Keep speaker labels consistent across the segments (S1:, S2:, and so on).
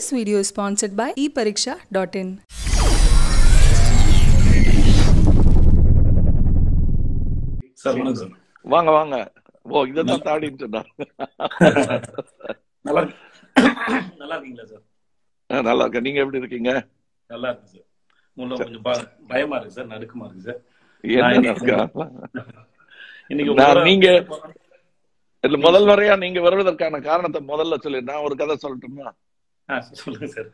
S1: This video is sponsored by ePariksha.in.
S2: Sir வணக்கம் sir
S3: வாங்க வாங்க ஓ இதான் தாடின்னு சொன்னார்
S2: நல்லா இருக்கு நல்லா இருக்கீங்களா சார்
S3: ஆ, நல்லா இருக்கேன் நீங்க எப்படி இருக்கீங்க
S2: நல்லா இருக்கு சார் உள்ள கொஞ்சம் ப- பயமா இருக்கு சார் நடுக்கமா இருக்கு சார்
S3: என்ன
S2: நான்
S3: நடக்கா?
S2: இன்னைக்கு
S3: நான்
S2: உங்களோட-
S3: நீங்க இல்ல முதல் முறையா நீங்க வருவதற்கான காரணத்தை முதல்ல சொல்லி நான் ஒரு கதை சொல்லட்டுமா
S2: ஆ, சொல்லுங்க சார்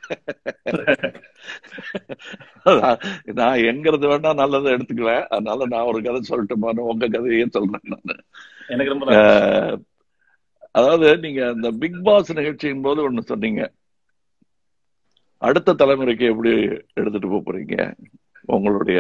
S3: நான் எங்கிறது வேணா நல்லதை எடுத்துக்குவேன் அதனால நான் ஒரு கதை சொல்லட்டுமான்னு உங்க கதையே சொல்றேன் நான்
S2: எனக்கு ரொம்ப நல்லா
S3: அஹ், அதாவது நீங்க அந்த பிக் பாஸ் நிகழ்ச்சியின் போது ஒண்ணு சொன்னீங்க அடுத்த தலைமுறைக்கு எப்படி எடுத்துட்டு போக போறீங்க உங்களுடைய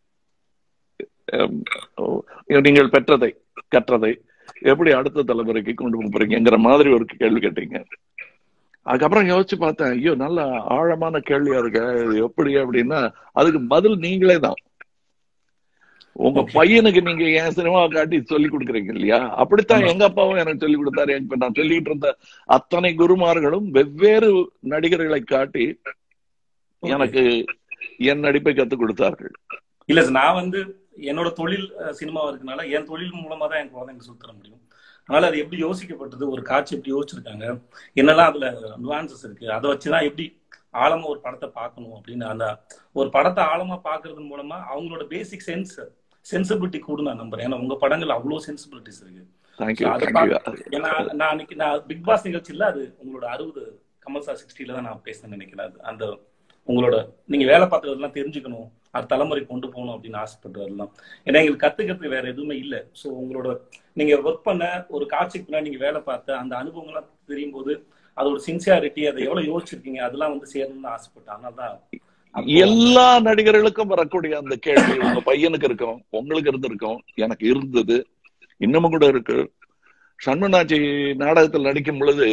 S3: அம், ஓ, நீங்கள் பெற்றதை கற்றதை எப்படி அடுத்த தலைமுறைக்கு கொண்டு போக போறீங்கிற மாதிரி ஒரு கேள்வி கேட்டீங்க அதுக்கப்புறம் யோசிச்சு பார்த்தேன் ஐயோ நல்ல ஆழமான கேள்வியா இருக்க இது எப்படி அப்படின்னா அதுக்கு பதில் நீங்களே தான் உங்க
S2: Okay.
S3: பையனுக்கு நீங்க என் சினிமா காட்டி சொல்லி கொடுக்குறீங்க இல்லையா அப்படித்தான் எங்க அப்பாவும் எனக்கு சொல்லி கொடுத்தாரு இப்ப நான் சொல்லிட்டு இருந்த அத்தனை குருமார்களும் வெவ்வேறு நடிகர்களை காட்டி எனக்கு என் நடிப்பை கத்துக் கொடுத்தார்கள்
S2: இல்ல சார் நான் வந்து என்னோட தொழில் அஹ், சினிமாவா இருக்கனால என் தொழில் மூலமா தான் என் குழந்தைங்க சொல்லி தர முடியும் அதனால அது எப்படி யோசிக்கப்பட்டது ஒரு காட்சி எப்படி யோசிச்சிருக்காங்க என்னெல்லாம் அதுல நுவான்சஸ் இருக்கு அதை வச்சுதான் எப்படி ஆழமா ஒரு படத்தை பார்க்கணும் அப்படின்னு அந்த ஒரு படத்தை ஆழமா பார்க்கறது மூலமா அவங்களோட பேசிக் சென்ஸ் சென்சிபிலிட்டி கூட நான் நம்புறேன் ஏன்னா உங்க படங்கள் அவ்வளவு சென்சிபிலிட்டிஸ் இருக்கு
S3: தேங்க்யூ
S2: So, அதை
S3: தேங்க்யூ
S2: பார்த்து- ஏன்னா நான் அன்னைக்கு நான் பிக் பாஸ் நிகழ்ச்சியில அது உங்களோட அறுபது கமல் சார் சிக்ஸ்டில தான் நான் பேச நினைக்கிறேன் அது அந்த உங்களோட நீங்க வேலை பார்த்ததெல்லாம் தெரிஞ்சுக்கணும் அது தலைமுறை கொண்டு போகணும் அப்படின்னு ஆசைப்பட்டதெல்லாம் ஏன்னா எங்களுக்கு கத்துக்கிறதுக்கு வேற எதுவுமே இல்லை ஸோ உங்களோட நீங்க ஒர்க் பண்ண ஒரு காட்சிக்கு பின்னாடி நீங்க வேலை பார்த்த அந்த அனுபவங்கள்லாம் தெரியும் போது அதோட சின்சியாரிட்டி அதை எவ்வளவு யோசிச்சிருக்கீங்க அதெல்லாம் வந்து சேரணும்னு ஆசைப்பட்டேன் அதனால தான் அப்போ-
S3: எல்லா நடிகர்களுக்கும் வரக்கூடிய அந்த கேள்வி உங்க பையனுக்கு இருக்கும் உங்களுக்கு இருந்திருக்கும் எனக்கு இருந்தது இன்னமும் கூட இருக்கு சண்முனாச்சி நாடகத்தில் நடிக்கும் பொழுது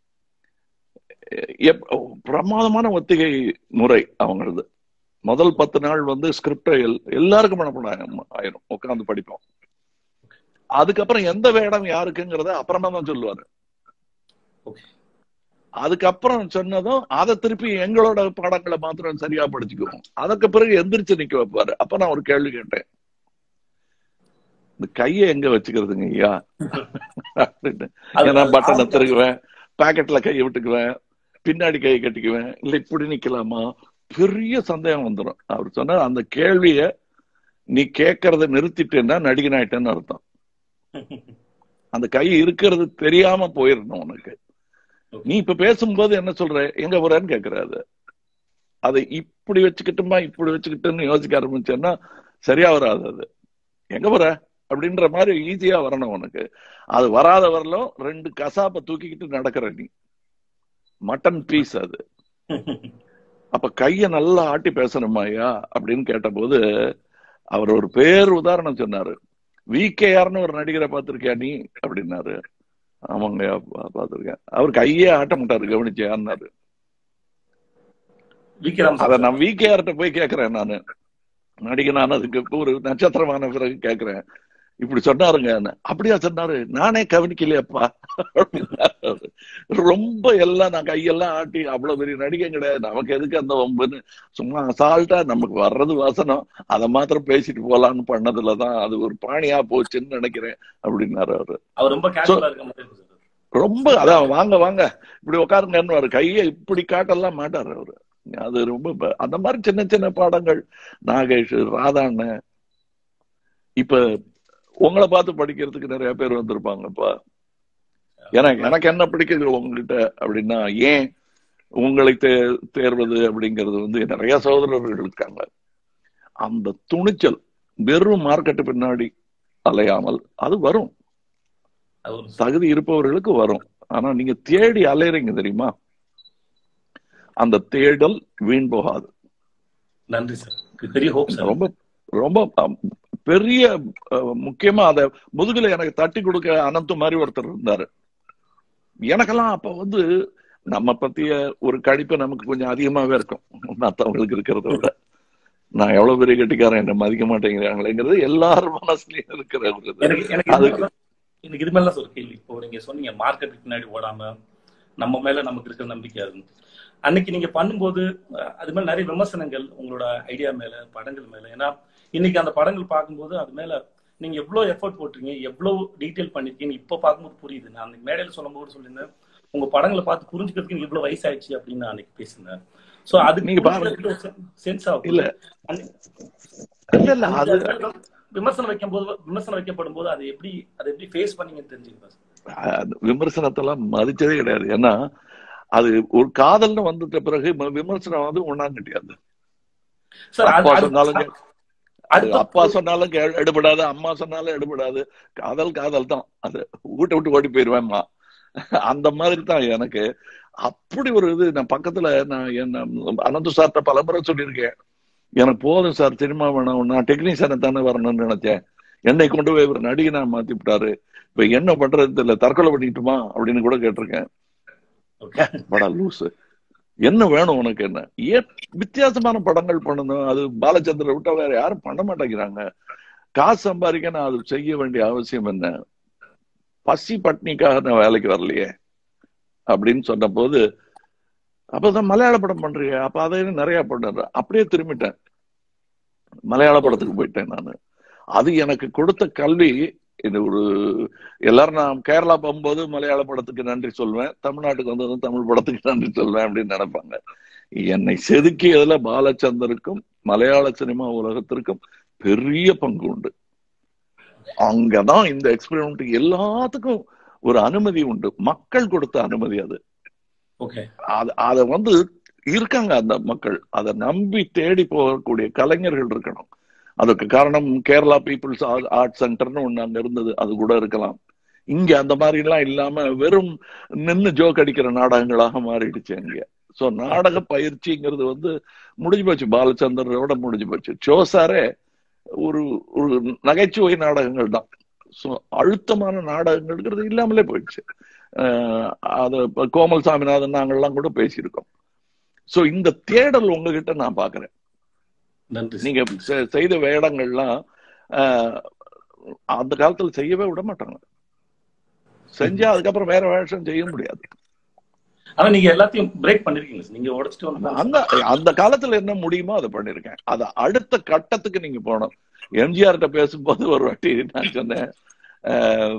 S3: எப்- பிரமாதமான ஒத்திகை முறை அவங்களது முதல் பத்து நாள் வந்து ஸ்கிரிப்டை எல்லாருக்கும் மனப்படம் ஆயிரும் உட்காந்து படிப்போம் அதுக்கப்புறம் எந்த வேடம் யாருக்குங்கிறத அப்புறமா தான் சொல்லுவாரு
S2: Okay.
S3: அதுக்கப்புறம் சொன்னதும் அதை திருப்பி எங்களோட பாடங்களை மாத்திரம் சரியா படிச்சுக்குவோம் அதுக்கு பிறகு எந்திரிச்சு நிக்க வைப்பாரு அப்ப நான் ஒரு கேள்வி கேட்டேன் இந்த கையை எங்க வச்சுக்கிறதுங்க ஐயா அப்படின்னு.
S2: அது-
S3: ஏன்னா பட்டனை திருகுவேன் பாக்கெட்ல கையை விட்டுக்குவேன் பின்னாடி கையை கட்டிக்குவேன் இல்ல இப்படி நிக்கலாமா பெரிய சந்தேகம் வந்துடும் அவர் சொன்னார் அந்த கேள்விய நீ கேட்கறத நிறுத்திட்டேன்னா நடிகனாயிட்டேன்னு அர்த்தம் அந்த கை இருக்கிறது தெரியாம போயிடணும் உனக்கு நீ இப்ப பேசும்போது என்ன சொல்ற எங்க போறேன்னு கேக்குறாரு அதை இப்படி வச்சுக்கிட்டுமா இப்படி வச்சுக்கிட்டுன்னு யோசிக்க ஆரம்பிச்சேன்னா சரியா வராது அது எங்க போற அப்படின்ற மாதிரி ஈஸியா வரணும் உனக்கு அது வராத வரலும் ரெண்டு கசாப்பை தூக்கிக்கிட்டு நடக்கிற நீ மட்டன் பீஸ் அது அப்ப கைய நல்லா ஆட்டி பேசணுமா ஐயா அப்படின்னு கேட்டபோது அவர் ஒரு பேர் உதாரணம் சொன்னாரு விகேஆர்னு ஒரு நடிகரை பார்த்திருக்கியா நீ அப்படின்னாரு ஆமாங்க பார்த்திருக்கேன் அவர் கையே ஆட்ட மாட்டாரு கவனிச்சியான்னாரு
S2: விக்ரம்
S3: அத
S2: சார்
S3: நான் விகேஆர்ட்ட போய் கேக்குறேன் நானு நடிகனானதுக்கு இப்ப ஒரு நட்சத்திரமான பிறகு கேக்குறேன் இப்படி சொன்னாருங்க அப்படியா சொன்னாரு நானே கவனிக்கலையப்பா அப்படின்னாரு அவரு. ரொம்ப எல்லாம் நான் கையெல்லாம் ஆட்டி அவ்வளவு பெரிய நடிகை கிடையாது நமக்கு எதுக்கு அந்த வம்புன்னு சும்மா அசால்ட்டா நமக்கு வர்றது வசனம் அதை மாத்திரம் பேசிட்டு போலான்னு பண்ணதுலதான் அது ஒரு பாணியா போச்சுன்னு நினைக்கிறேன் அப்படின்னாரு அவரு
S2: அவர் ரொம்ப கேஷுவலா இருக்க மாதிரி இருக்கு சார்
S3: ரொம்ப அதான் வாங்க வாங்க இப்படி உட்காருங்கன்னு கையை இப்படி காட்டலாம் மாட்டாரு அவரு அது ரொம்ப ப- அந்த மாதிரி சின்ன சின்ன பாடங்கள் நாகேஷ் ராதாண்ண இப்ப உங்களை பார்த்து படிக்கிறதுக்கு நிறைய பேர் வந்திருப்பாங்கப்பா எனக்கு எனக்கு என்ன பிடிக்குது உங்ககிட்ட அப்படின்னா ஏன் உங்களை தே தேர்வது அப்படிங்கிறது வந்து நிறைய சகோதரர்கள் இருக்காங்க அந்த துணிச்சல் வெறும் மார்க்கெட்டு பின்னாடி அலையாமல் அது வரும்
S2: அது ஒரு
S3: தகுதி இருப்பவர்களுக்கு வரும் ஆனா நீங்க தேடி அலையறீங்க தெரியுமா அந்த தேடல் வீண் போகாது
S2: நன்றி சார் இது பெரிய ஹோப் சார்
S3: ரொம்ப ரொம்ப அம், பெரிய அஹ், முக்கியமா அத முதுகுல எனக்கு தட்டி கொடுக்க அனந்த மாதிரி ஒருத்தர் இருந்தாரு எனக்கெல்லாம் அப்ப வந்து நம்ம பத்திய ஒரு கழிப்பு நமக்கு கொஞ்சம் அதிகமாவே இருக்கும் மத்தவங்களுக்கு இருக்கிறத விட நான் எவ்வளவு பெரிய கட்டிக்காரன் என்ன மதிக்க மாட்டேங்கிறாங்களேங்கிறது எல்லாரும் மனசுலயும் இருக்கிற ஒரு இது.
S2: எனக்கு எனக்கு
S3: அது-
S2: இது மேல- எனக்கு இது மேல ஒரு கேள்வி இப்போ நீங்க சொன்னீங்க மார்க்கெட்டுக்கு பின்னாடி ஓடாம நம்ம மேல நமக்கு இருக்கிற நம்பிக்கை அது அன்னைக்கு நீங்க பண்ணும்போது அஹ், அது மேல நிறைய விமர்சனங்கள் உங்களோட ஐடியா மேல படங்கள் மேல ஏன்னா இன்னைக்கு அந்த படங்கள் பார்க்கும்போது அது மேல நீங்க எவ்வளவு எஃபர்ட் போட்டிருக்கீங்க எவ்வளவு டீட்டெயில் பண்ணிருக்கீங்க இப்ப பார்க்கும்போது புரியுது நான் அன்னைக்கு மேடையில சொல்லும்போது சொல்லியிருந்தேன் உங்க படங்களை பார்த்து புரிஞ்சுக்கிறதுக்கு எனக்கு இவ்வளவு வயசாயிடுச்சு அப்படின்னு நான் அன்னைக்கு பேசினேன் சோ அதுக்கு
S3: நீங்க பாருங்க.
S2: சென்ஸ் ஆகும்
S3: இல்ல. இல்ல இல்ல அது
S2: விமர்சனம் வைக்கும் போது விமர்சனம் வைக்கப்படும் போது அதை எப்படி அதை எப்படி ஃபேஸ் பண்ணீங்கன்னு தெரிஞ்சுக்கிறேன்
S3: அந்த விமர்சனத்தெல்லாம் மதிச்சதே கிடையாது ஏன்னா அது ஒரு காதல்னு வந்துட்ட பிறகு ம- விமர்சனம் வந்து ஒண்ணாம் கிடையாது
S2: சார் அது-
S3: அப்பா
S2: அது-
S3: சொன்னாலும் கே- அது
S2: அது-
S3: அப்பா சொன்னாலும் கே- எடுபடாது அம்மா சொன்னாலும் எடுபடாது காதல் காதல் தான் அது வீட்டை விட்டு ஓடி போயிருவேன்மா அந்த மாதிரி தான் எனக்கு அப்படி ஒரு இது நான் பக்கத்துல நான் என்ன அனந்த சார்ட்ட பலமுறை சொல்லியிருக்கேன் எனக்கு போதும் சார் சினிமா வேணும் நான் டெக்னீஷியனை தானே வரணும்னு நினைச்சேன் என்னை கொண்டு போய் ஒரு நடிகனா மாத்தி விட்டாரு இப்ப என்ன பண்றது தெரியல தற்கொலை பண்ணிட்டுமா அப்படின்னு கூட கேட்டிருக்கேன்
S2: Okay.
S3: படா லூசு என்ன வேணும் உனக்கு என்ன ஏன் வித்தியாசமான படங்கள் பண்ணணும் அது பாலச்சந்திர விட்டா வேற யாரும் பண்ண மாட்டேங்கிறாங்க காசு சம்பாதிக்க நான் அது செய்ய வேண்டிய அவசியம் என்ன பசி பட்னிக்காக நான் வேலைக்கு வரலையே அப்படின்னு சொன்ன போது அப்பதான் மலையாள படம் பண்றிய அப்ப அதை நிறைய பண்ணுறேன் அப்படியே திரும்பிட்டேன் மலையாள படத்துக்கு போயிட்டேன் நான் அது எனக்கு கொடுத்த கல்வி இது ஒரு எல்லாரும் நான் கேரளா போகும்போது மலையாள படத்துக்கு நன்றி சொல்வேன் தமிழ்நாட்டுக்கு வந்ததும் தமிழ் படத்துக்கு நன்றி சொல்வேன் அப்படின்னு நினைப்பாங்க என்னை செதுக்கியதுல பாலச்சந்தருக்கும் மலையாள சினிமா உலகத்திற்கும் பெரிய பங்கு உண்டு அங்கதான் இந்த எக்ஸ்பெரிமெண்ட் எல்லாத்துக்கும் ஒரு அனுமதி உண்டு மக்கள் கொடுத்த அனுமதி அது
S2: ஓகே
S3: அது அத வந்து இருக்காங்க அந்த மக்கள் அதை நம்பி தேடி போகக்கூடிய கலைஞர்கள் இருக்கணும் அதுக்கு காரணம் கேரளா பீப்புள்ஸ் ஆர்ட் சென்டர்னு ஒண்ணு அங்க இருந்தது அது கூட இருக்கலாம் இங்க அந்த மாதிரி எல்லாம் இல்லாம வெறும் நின்னு ஜோக் அடிக்கிற நாடகங்களாக மாறிடுச்சு அங்க சோ நாடக பயிற்சிங்கிறது வந்து முடிஞ்சு போச்சு பாலச்சந்தரோட முடிஞ்சு போச்சு சோசாரே ஒரு ஒரு நகைச்சுவை நாடகங்கள் தான் சோ அழுத்தமான நாடகங்கள்ங்கிறது இல்லாமலே போயிடுச்சு அஹ் அது இப்ப கோமல் சாமிநாதன் நாங்கள்லாம் கூட பேசியிருக்கோம் சோ இந்த தேடல் உங்ககிட்ட நான் பாக்குறேன்
S2: நன்றி
S3: நீங்க செ- செய்த வேடங்கள்லாம் ஆஹ், அந்த காலத்துல செய்யவே விட மாட்டாங்க செஞ்சா அதுக்கப்புறம் வேற வேஷம் செய்ய முடியாது
S2: ஆனா நீங்க எல்லாத்தையும் பிரேக் பண்ணிருக்கீங்க சார். நீங்க உடைச்சிட்டு வந்து
S3: அந்த அந்த காலத்துல என்ன முடியுமோ அதை பண்ணிருக்கேன் அது அடுத்த கட்டத்துக்கு நீங்க போகணும் எம்ஜிஆர் கிட்ட பேசும்போது ஒரு வாட்டி நான் சொன்னேன் ஆஹ்,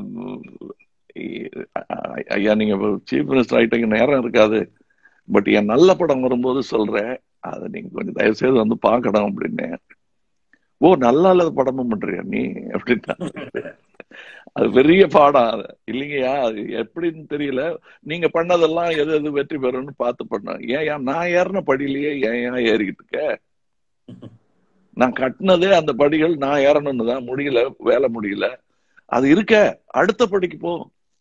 S3: ஐயா நீங்க சீஃப் மினிஸ்டர் ஆயிட்டீங்க நேரம் இருக்காது பட் என் நல்ல படம் வரும்போது சொல்றேன் அதை நீங்க கொஞ்சம் தயவு செய்து வந்து பார்க்கணும் அப்படின்னு ஓ நல்லா இல்லாத படமும் பண்றியா நீ அப்படின்னா அது பெரிய பாடம் அது இல்லைங்கய்யா அது எப்படின்னு தெரியல நீங்க பண்ணதெல்லாம் எது எது வெற்றி பெறும்னு பார்த்து பண்ண ஏன் ஏன் நான் ஏறின படியிலேயே ஏன் ஏன் ஏறிக்கிட்டு இருக்க நான் கட்டினதே அந்த படிகள் நான் ஏறணும்னு தான் முடியல வேலை முடியல அது இருக்க அடுத்த படிக்கு போ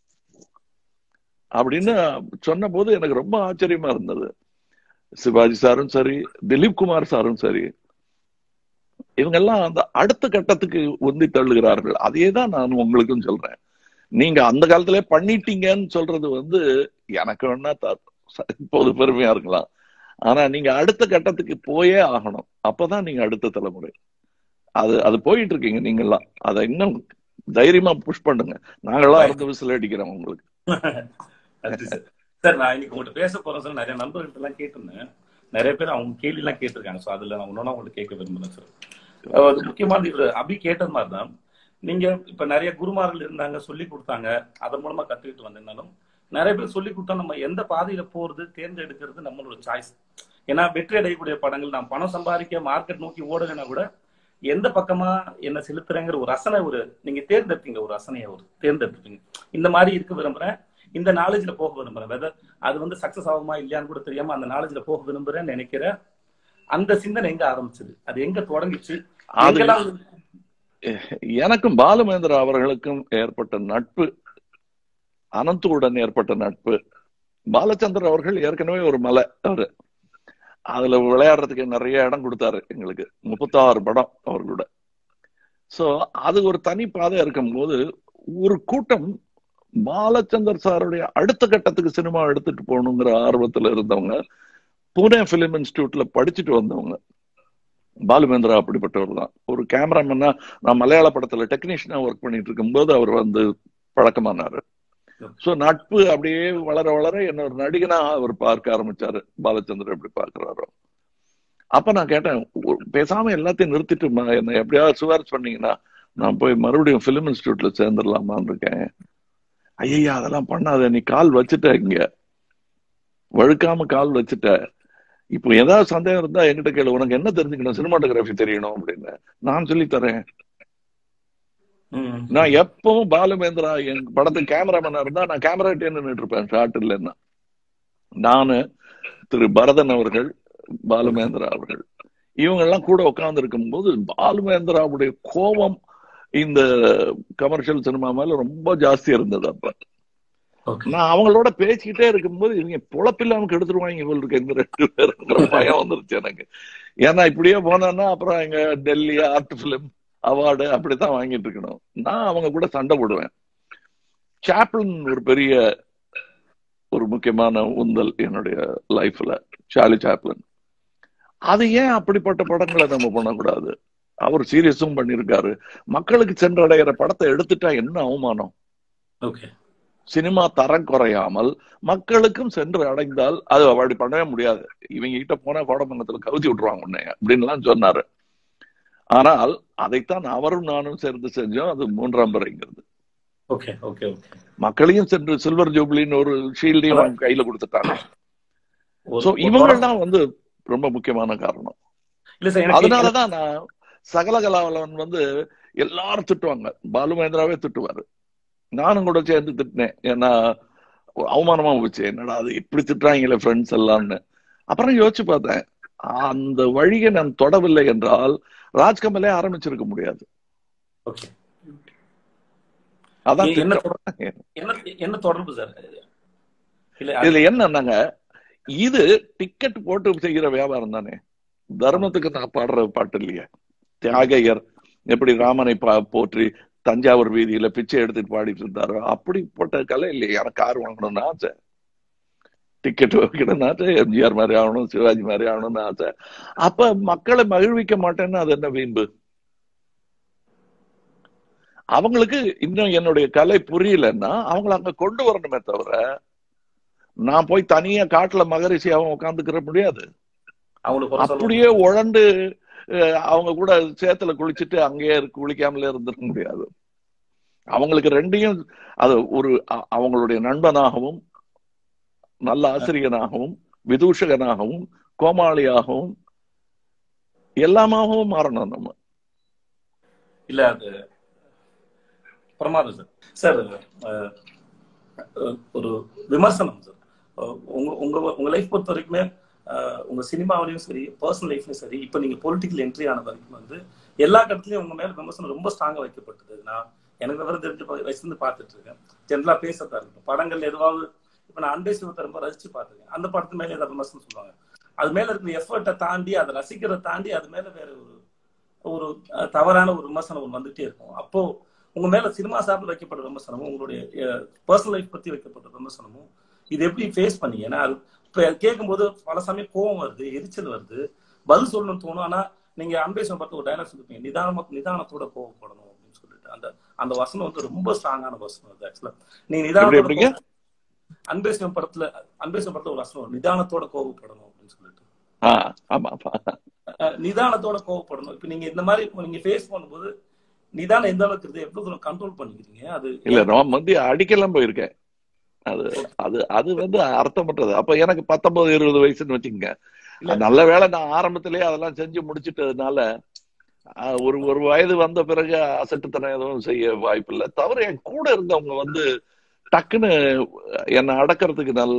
S3: அப்படின்னு சொன்ன போது எனக்கு ரொம்ப ஆச்சரியமா இருந்தது சிவாஜி சாரும் சரி திலீப் குமார் சாரும் சரி இவங்கெல்லாம் அந்த அடுத்த கட்டத்துக்கு உந்தி தள்ளுகிறார்கள் அதே தான் நான் உங்களுக்கும் சொல்றேன் நீங்க அந்த காலத்திலே பண்ணிட்டீங்கன்னு சொல்றது வந்து எனக்கு வேணா த- ச- இப்போது பெருமையா இருக்கலாம் ஆனா நீங்க அடுத்த கட்டத்துக்கு போயே ஆகணும் அப்பதான் நீங்க அடுத்த தலைமுறை அது அது போயிட்டு இருக்கீங்க நீங்கெல்லாம் அதை இன்னும் தைரியமா புஷ் பண்ணுங்க நாங்கெல்லாம் அடுத்த விசில் அடிக்கிறோம் உங்களுக்கு
S2: நன்றி சார் சார் நான் இன்னைக்கு உங்கள்கிட்ட பேச போறேன் சார் நிறைய நண்பர்கள்ட்ட எல்லாம் கேட்டிருந்தேன் நிறைய பேர் அவங்க கேள்வி எல்லாம் கேட்டிருக்காங்க சோ அதுல நான் ஒன்னொன்னா உங்கள்ட்ட கேட்க விரும்புறேன் சார் அஹ் அது முக்கியமான இது அபி கேட்டது மாதிரி தான் நீங்க இப்ப நிறைய குருமார்கள் இருந்தாங்க சொல்லி கொடுத்தாங்க அதன் மூலமா கத்துக்கிட்டு வந்திருந்தாலும் நிறைய பேர் சொல்லி கொடுத்தா நம்ம எந்த பாதையில போறது தேர்ந்தெடுக்கிறது நம்மளோட சாய்ஸ் ஏன்னா வெற்றி அடையக்கூடிய படங்கள் நான் பணம் சம்பாதிக்க மார்க்கெட் நோக்கி ஓடுறேன்னா கூட எந்த பக்கமா என்ன செலுத்துறேங்கிற ஒரு ரசனை ஒரு நீங்க தேர்ந்தெடுத்தீங்க ஒரு ரசனையை ஒரு தேர்ந்தெடுத்தீங்க இந்த மாதிரி இருக்க விரும்புறேன் இந்த நாலேஜ்ல போக விரும்புறேன் வெதர் அது வந்து சக்சஸ் ஆகுமா இல்லையான்னு கூட தெரியாம அந்த நாலேஜ்ல போக விரும்புறேன்னு நினைக்கிறேன் அந்த சிந்தனை எங்க ஆரம்பிச்சது அது எங்க தொடங்கிச்சு
S3: அது
S2: எங்கெல்லாம்
S3: எனக்கும் பாலுமேந்திரா அவர்களுக்கும் ஏற்பட்ட நட்பு அனந்துடன் ஏற்பட்ட நட்பு பாலச்சந்தர் அவர்கள் ஏற்கனவே ஒரு மலை அவரு அதுல விளையாடுறதுக்கு நிறைய இடம் கொடுத்தாரு எங்களுக்கு முப்பத்தாறு படம் அவர்களோட சோ அது ஒரு தனி பாதை இருக்கும்போது ஒரு கூட்டம் பாலச்சந்தர் சாருடைய அடுத்த கட்டத்துக்கு சினிமா எடுத்துட்டு போகணுங்கிற ஆர்வத்துல இருந்தவங்க புனே பிலிம் இன்ஸ்டியூட்ல படிச்சுட்டு வந்தவங்க பாலுமேந்திரா அப்படிப்பட்டவர் தான் ஒரு கேமராமேனா நான் மலையாள படத்துல டெக்னீஷியனா ஒர்க் பண்ணிட்டு இருக்கும்போது அவர் வந்து பழக்கமானாரு சோ நட்பு அப்படியே வளர வளர என்ன ஒரு நடிகனா அவர் பார்க்க ஆரம்பிச்சாரு பாலச்சந்திரன் எப்படி பார்க்கிறாரோ அப்ப நான் கேட்டேன் ஒரு- பேசாம எல்லாத்தையும் நிறுத்திட்டு ம- என்ன எப்படியாவது சிபாரிசு பண்ணீங்கன்னா நான் போய் மறுபடியும் பிலிம் இன்ஸ்டியூட்ல சேர்ந்துடலாமான்னு இருக்கேன் ஐயா அதெல்லாம் பண்ணாத நீ கால் வச்சுட்ட இங்க வழுக்காம கால் வச்சுட்ட இப்போ ஏதாவது சந்தேகம் இருந்தா என்கிட்ட கேளு உனக்கு என்ன தெரிஞ்சுக்கணும் சினிமாட்டோகிராஃபி தெரியணும் அப்படின்னு நான் சொல்லி தரேன்
S2: ம்.
S3: நான் எப்பவும் பாலுமேந்திரா என் படத்துக்கு கேமராமேனா இருந்தா நான் கேமரா நின்றுட்டு இருப்பேன் ஷார்ட் இல்லைன்னா நானு திரு பரதன் அவர்கள் பாலுமேந்திரா அவர்கள் இவங்க எல்லாம் கூட உட்கார்ந்து இருக்கும்போது பாலுமேந்திராவுடைய கோபம் இந்த கமர்ஷியல் சினிமா மேல ரொம்ப ஜாஸ்தி இருந்தது அப்ப
S2: ஓகே
S3: நான் அவங்களோட பேசிக்கிட்டே இருக்கும்போது இவங்க பொழப்பில்லாம கெடுத்துருவாங்க போல் இருக்கு இந்த ரெண்டு பேருங்கிற பயம் வந்துருச்சு எனக்கு ஏன்னா இப்படியே போனேன்னா அப்புறம் எங்க டெல்லி ஆர்ட் பிலிம் அவார்டு அப்படித்தான் வாங்கிட்டு இருக்கணும் நான் அவங்க கூட சண்டை போடுவேன் சாப்ளின் ஒரு பெரிய ஒரு முக்கியமான உந்தல் என்னுடைய லைஃப்ல சார்லி சாப்ளின் அது ஏன் அப்படிப்பட்ட படங்களை நம்ம பண்ணக்கூடாது அவர் சீரியஸும் பண்ணியிருக்காரு மக்களுக்கு சென்றடைகிற படத்தை எடுத்துட்டா என்ன அவமானம்
S2: ஓகே
S3: சினிமா தரம் குறையாமல் மக்களுக்கும் சென்று அடைந்தால் அது அப்படி பண்ணவே முடியாது இவங்க கிட்ட போனா கோடமங்கலத்துல கவுத்தி விட்டுருவாங்க உன்னைய அப்படின்லாம் சொன்னாரு ஆனால் அதைத்தான் அவரும் நானும் சேர்ந்து செஞ்சோம் அது மூன்றாம் பிறைங்கிறது
S2: ஓகே ஓகே ஓகே
S3: மக்களையும் சென்று சில்வர் ஜூப்ளின்னு ஒரு ஷீல்டையும் அவங்க கையில கொடுத்துட்டாங்க
S2: ஒரு-
S3: சோ
S2: ஒரு
S3: இவங்க
S2: படம்-
S3: தான் வந்து ரொம்ப முக்கியமான காரணம்
S2: இல்ல சார் எனக்கு
S3: அதனாலதான் நான் சகலகலாவலன் வந்து எல்லாரும் திட்டுவாங்க பாலு மகேந்திராவே திட்டுவாரு நானும் கூட சேர்ந்து திட்டினேன் ஏன்னா அவமானமா போச்சு என்னடா அது இப்படி திட்டுறாங்களே ஃப்ரெண்ட்ஸ் எல்லாம்னு அப்புறம் யோசிச்சு பார்த்தேன் அந்த வழியை நான் தொடவில்லை என்றால் ராஜ்கமலே ஆரம்பிச்சிருக்க முடியாது
S2: ஓகே
S3: அதான்
S2: என்ன
S3: திட்டம்.
S2: தொடர்பு- என்ன என்ன தொடர்பு சார் இல்ல
S3: இதுல என்னன்னாங்க இது டிக்கெட் போட்டு செய்கிற வியாபாரம் தானே தர்மத்துக்கு நான் பாடுற பாட்டு இல்லையா தியாகையர் எப்படி ராமனை பா- போற்றி தஞ்சாவூர் வீதியில பிச்சை எடுத்துட்டு பாடிட்டு இருந்தாரோ அப்படிப்பட்ட கலை இல்லையா எனக்கு கார் வாங்கணும்னு ஆசை டிக்கெட் வைக்கணும்னு ஆசை எம்ஜிஆர் மாதிரி ஆகணும் சிவாஜி மாதிரி ஆகணும்னு ஆசை அப்ப மக்களை மகிழ்விக்க மாட்டேன்னு அது என்ன வீம்பு அவங்களுக்கு இன்னும் என்னுடைய கலை புரியலன்னா அவங்கள அங்க கொண்டு வரணுமே தவிர நான் போய் தனியா காட்டுல மகரிஷியாவும் உட்காந்துக்கிற முடியாது
S2: அவங்களுக்கு குறை சொல்ல
S3: அப்படியே உழண்டு அஹ், அவங்க கூட சேத்துல குளிச்சுட்டு அங்கேயே இருக்கு குளிக்காமலே இருந்திருக்க முடியாது அவங்களுக்கு ரெண்டையும் அது ஒரு அ- அவங்களுடைய நண்பனாகவும் நல்ல ஆசிரியனாகவும் விதூஷகனாகவும் கோமாளியாகவும் எல்லாமாகவும் மாறணும் நம்ம
S2: இல்ல அது பிரமாதம் சார் சார் அஹ், அஹ், ஒரு விமர்சனம் சார் அஹ், உங்க உங்க உங்க லைஃப் பொறுத்த வரைக்குமே அஹ், உங்க சினிமாவிலையும் சரி பர்சனல் லைஃப்லயும் சரி இப்போ நீங்க பொலிட்டிக்கல் என்ட்ரி ஆன வரைக்கும் வந்து எல்லா கட்டத்துலயும் உங்க மேல விமர்சனம் ரொம்ப ஸ்ட்ராங்கா வைக்கப்பட்டது நான் எனக்கு விவரம் தெரிஞ்ச ப- வயசுலேருந்து பார்த்துட்டு இருக்கேன் ஜென்ரலா பேசத்தா இருக்கட்டும் படங்கள் எதுவாவது இப்ப நான் அன்பை சிவத்தை ரொம்ப ரசிச்சு பார்த்திருக்கேன் அந்த படத்து மேல ஏதாவது விமர்சனம் சொல்லுவாங்க அது மேல இருக்கிற எஃபர்ட்டை தாண்டி அதை ரசிக்கிறத தாண்டி அது மேல வேற ஒரு ஒரு அஹ், தவறான ஒரு விமர்சனம் ஒண்ணு வந்துட்டே இருக்கும் அப்போ உங்க மேல சினிமா சார்ந்து வைக்கப்பட்ட விமர்சனமும் உங்களுடைய பர்சனல் லைஃப் பத்தி வைக்கப்பட்ட விமர்சனமும் இது எப்படி ஃபேஸ் பண்ணீங்க ஏன்னா அது இப்ப கேட்கும்போது பல சமயம் கோவம் வருது எரிச்சல் வருது பதில் சொல்லணும்னு தோணும் ஆனா நீங்க அன்பேசம் பார்த்து ஒரு டைலாக் சொல்லிருப்பீங்க நிதானமா நிதானத்தோட கோவப்படணும் அப்படின்னு சொல்லிட்டு அந்த அந்த வசனம் வந்து ரொம்ப ஸ்ட்ராங்கான வசனம் அது ஆக்சுவலா நீங்க
S3: எப்படி எப்படிங்க
S2: நிதானத்தோட அன்பேசம் படத்துல அன்பேசம் படத்துல ஒரு வசனம் வரும், நிதானத்தோட கோவப்படணும் அப்படின்னு சொல்லிட்டு
S3: ஆஹ் ஆமா ஆமா
S2: அஹ் நிதானத்தோட கோவப்படணும் இப்ப நீங்க இந்த மாதிரி இப்ப நீங்க ஃபேஸ் பண்ணும்போது நிதானம் எந்த அளவுக்கு இருக்குது எவ்வளவு தூரம் கண்ட்ரோல் பண்ணிக்கிறீங்க அது
S3: இல்ல நான் வந்து அடிக்கலாம் போயிருக்கேன் அது அது அது வந்து அர்த்தமற்றது அப்ப எனக்கு பத்தொன்பது இருபது வயசுன்னு வச்சுக்கோங்க
S2: இல்ல.
S3: நல்ல வேளை நான் ஆரம்பத்திலேயே அதெல்லாம் செஞ்சு முடிச்சிட்டதுனால ஆஹ், ஒரு ஒரு வயது வந்த பிறகு அசட்டுத்தனம் எதுவும் செய்ய வாய்ப்பு இல்லை தவிர என் கூட இருந்தவங்க வந்து டக்குன்னு என்னை அடக்கிறதுக்கு நல்ல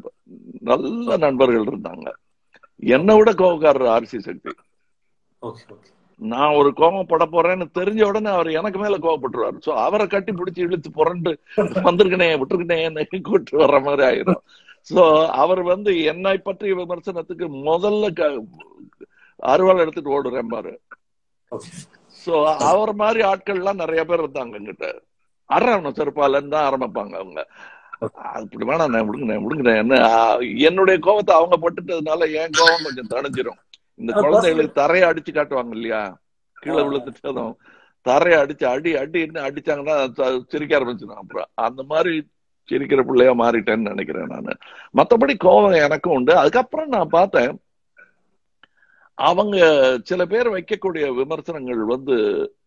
S3: நல்ல நண்பர்கள் இருந்தாங்க என்னை விட கோபக்காரர் ஆர்சி சக்தி
S2: ஓகே ஓகே
S3: நான் ஒரு கோபம் பட போறேன்னு தெரிஞ்ச உடனே அவர் எனக்கு மேல கோவப்பட்டுருவாரு சோ அவரை கட்டி பிடிச்சி இழுத்து புரண்டு வந்திருக்கனே விட்டுருக்கனே கூட்டு வர்ற மாதிரி ஆயிரும் சோ அவர் வந்து என்னை பற்றிய விமர்சனத்துக்கு முதல்ல க- அருவாள் எடுத்துட்டு ஓடுறேன் பாரு
S2: ஓகே
S3: சோ அவர் மாதிரி ஆட்கள் எல்லாம் நிறைய பேர் இருந்தாங்க எங்கிட்ட அறவணும் செருப்பாலன்னு தான் ஆரம்பிப்பாங்க அவங்க அப்படி வேணாம் நான் விடுங்க விடுங்க என்ன ஆஹ், என்னுடைய கோபத்தை அவங்க பட்டுட்டதுனால என் கோபம் கொஞ்சம் தணிஞ்சிரும் இந்த
S2: அது
S3: குழந்தைகளுக்கு தரையை அடிச்சு காட்டுவாங்க இல்லையா கீழே விழுந்துட்டதும் தரையை அடிச்சு அடி அடி என்ன அடிச்சாங்கன்னா த- சிரிக்க ஆரம்பிச்சிடும் அப்புறம் அந்த மாதிரி சிரிக்கிற பிள்ளையா மாறிட்டேன்னு நினைக்கிறேன் நான் மத்தபடி கோபம் எனக்கும் உண்டு அதுக்கப்புறம் நான் பார்த்தேன் அவங்க சில பேர் வைக்கக்கூடிய விமர்சனங்கள் வந்து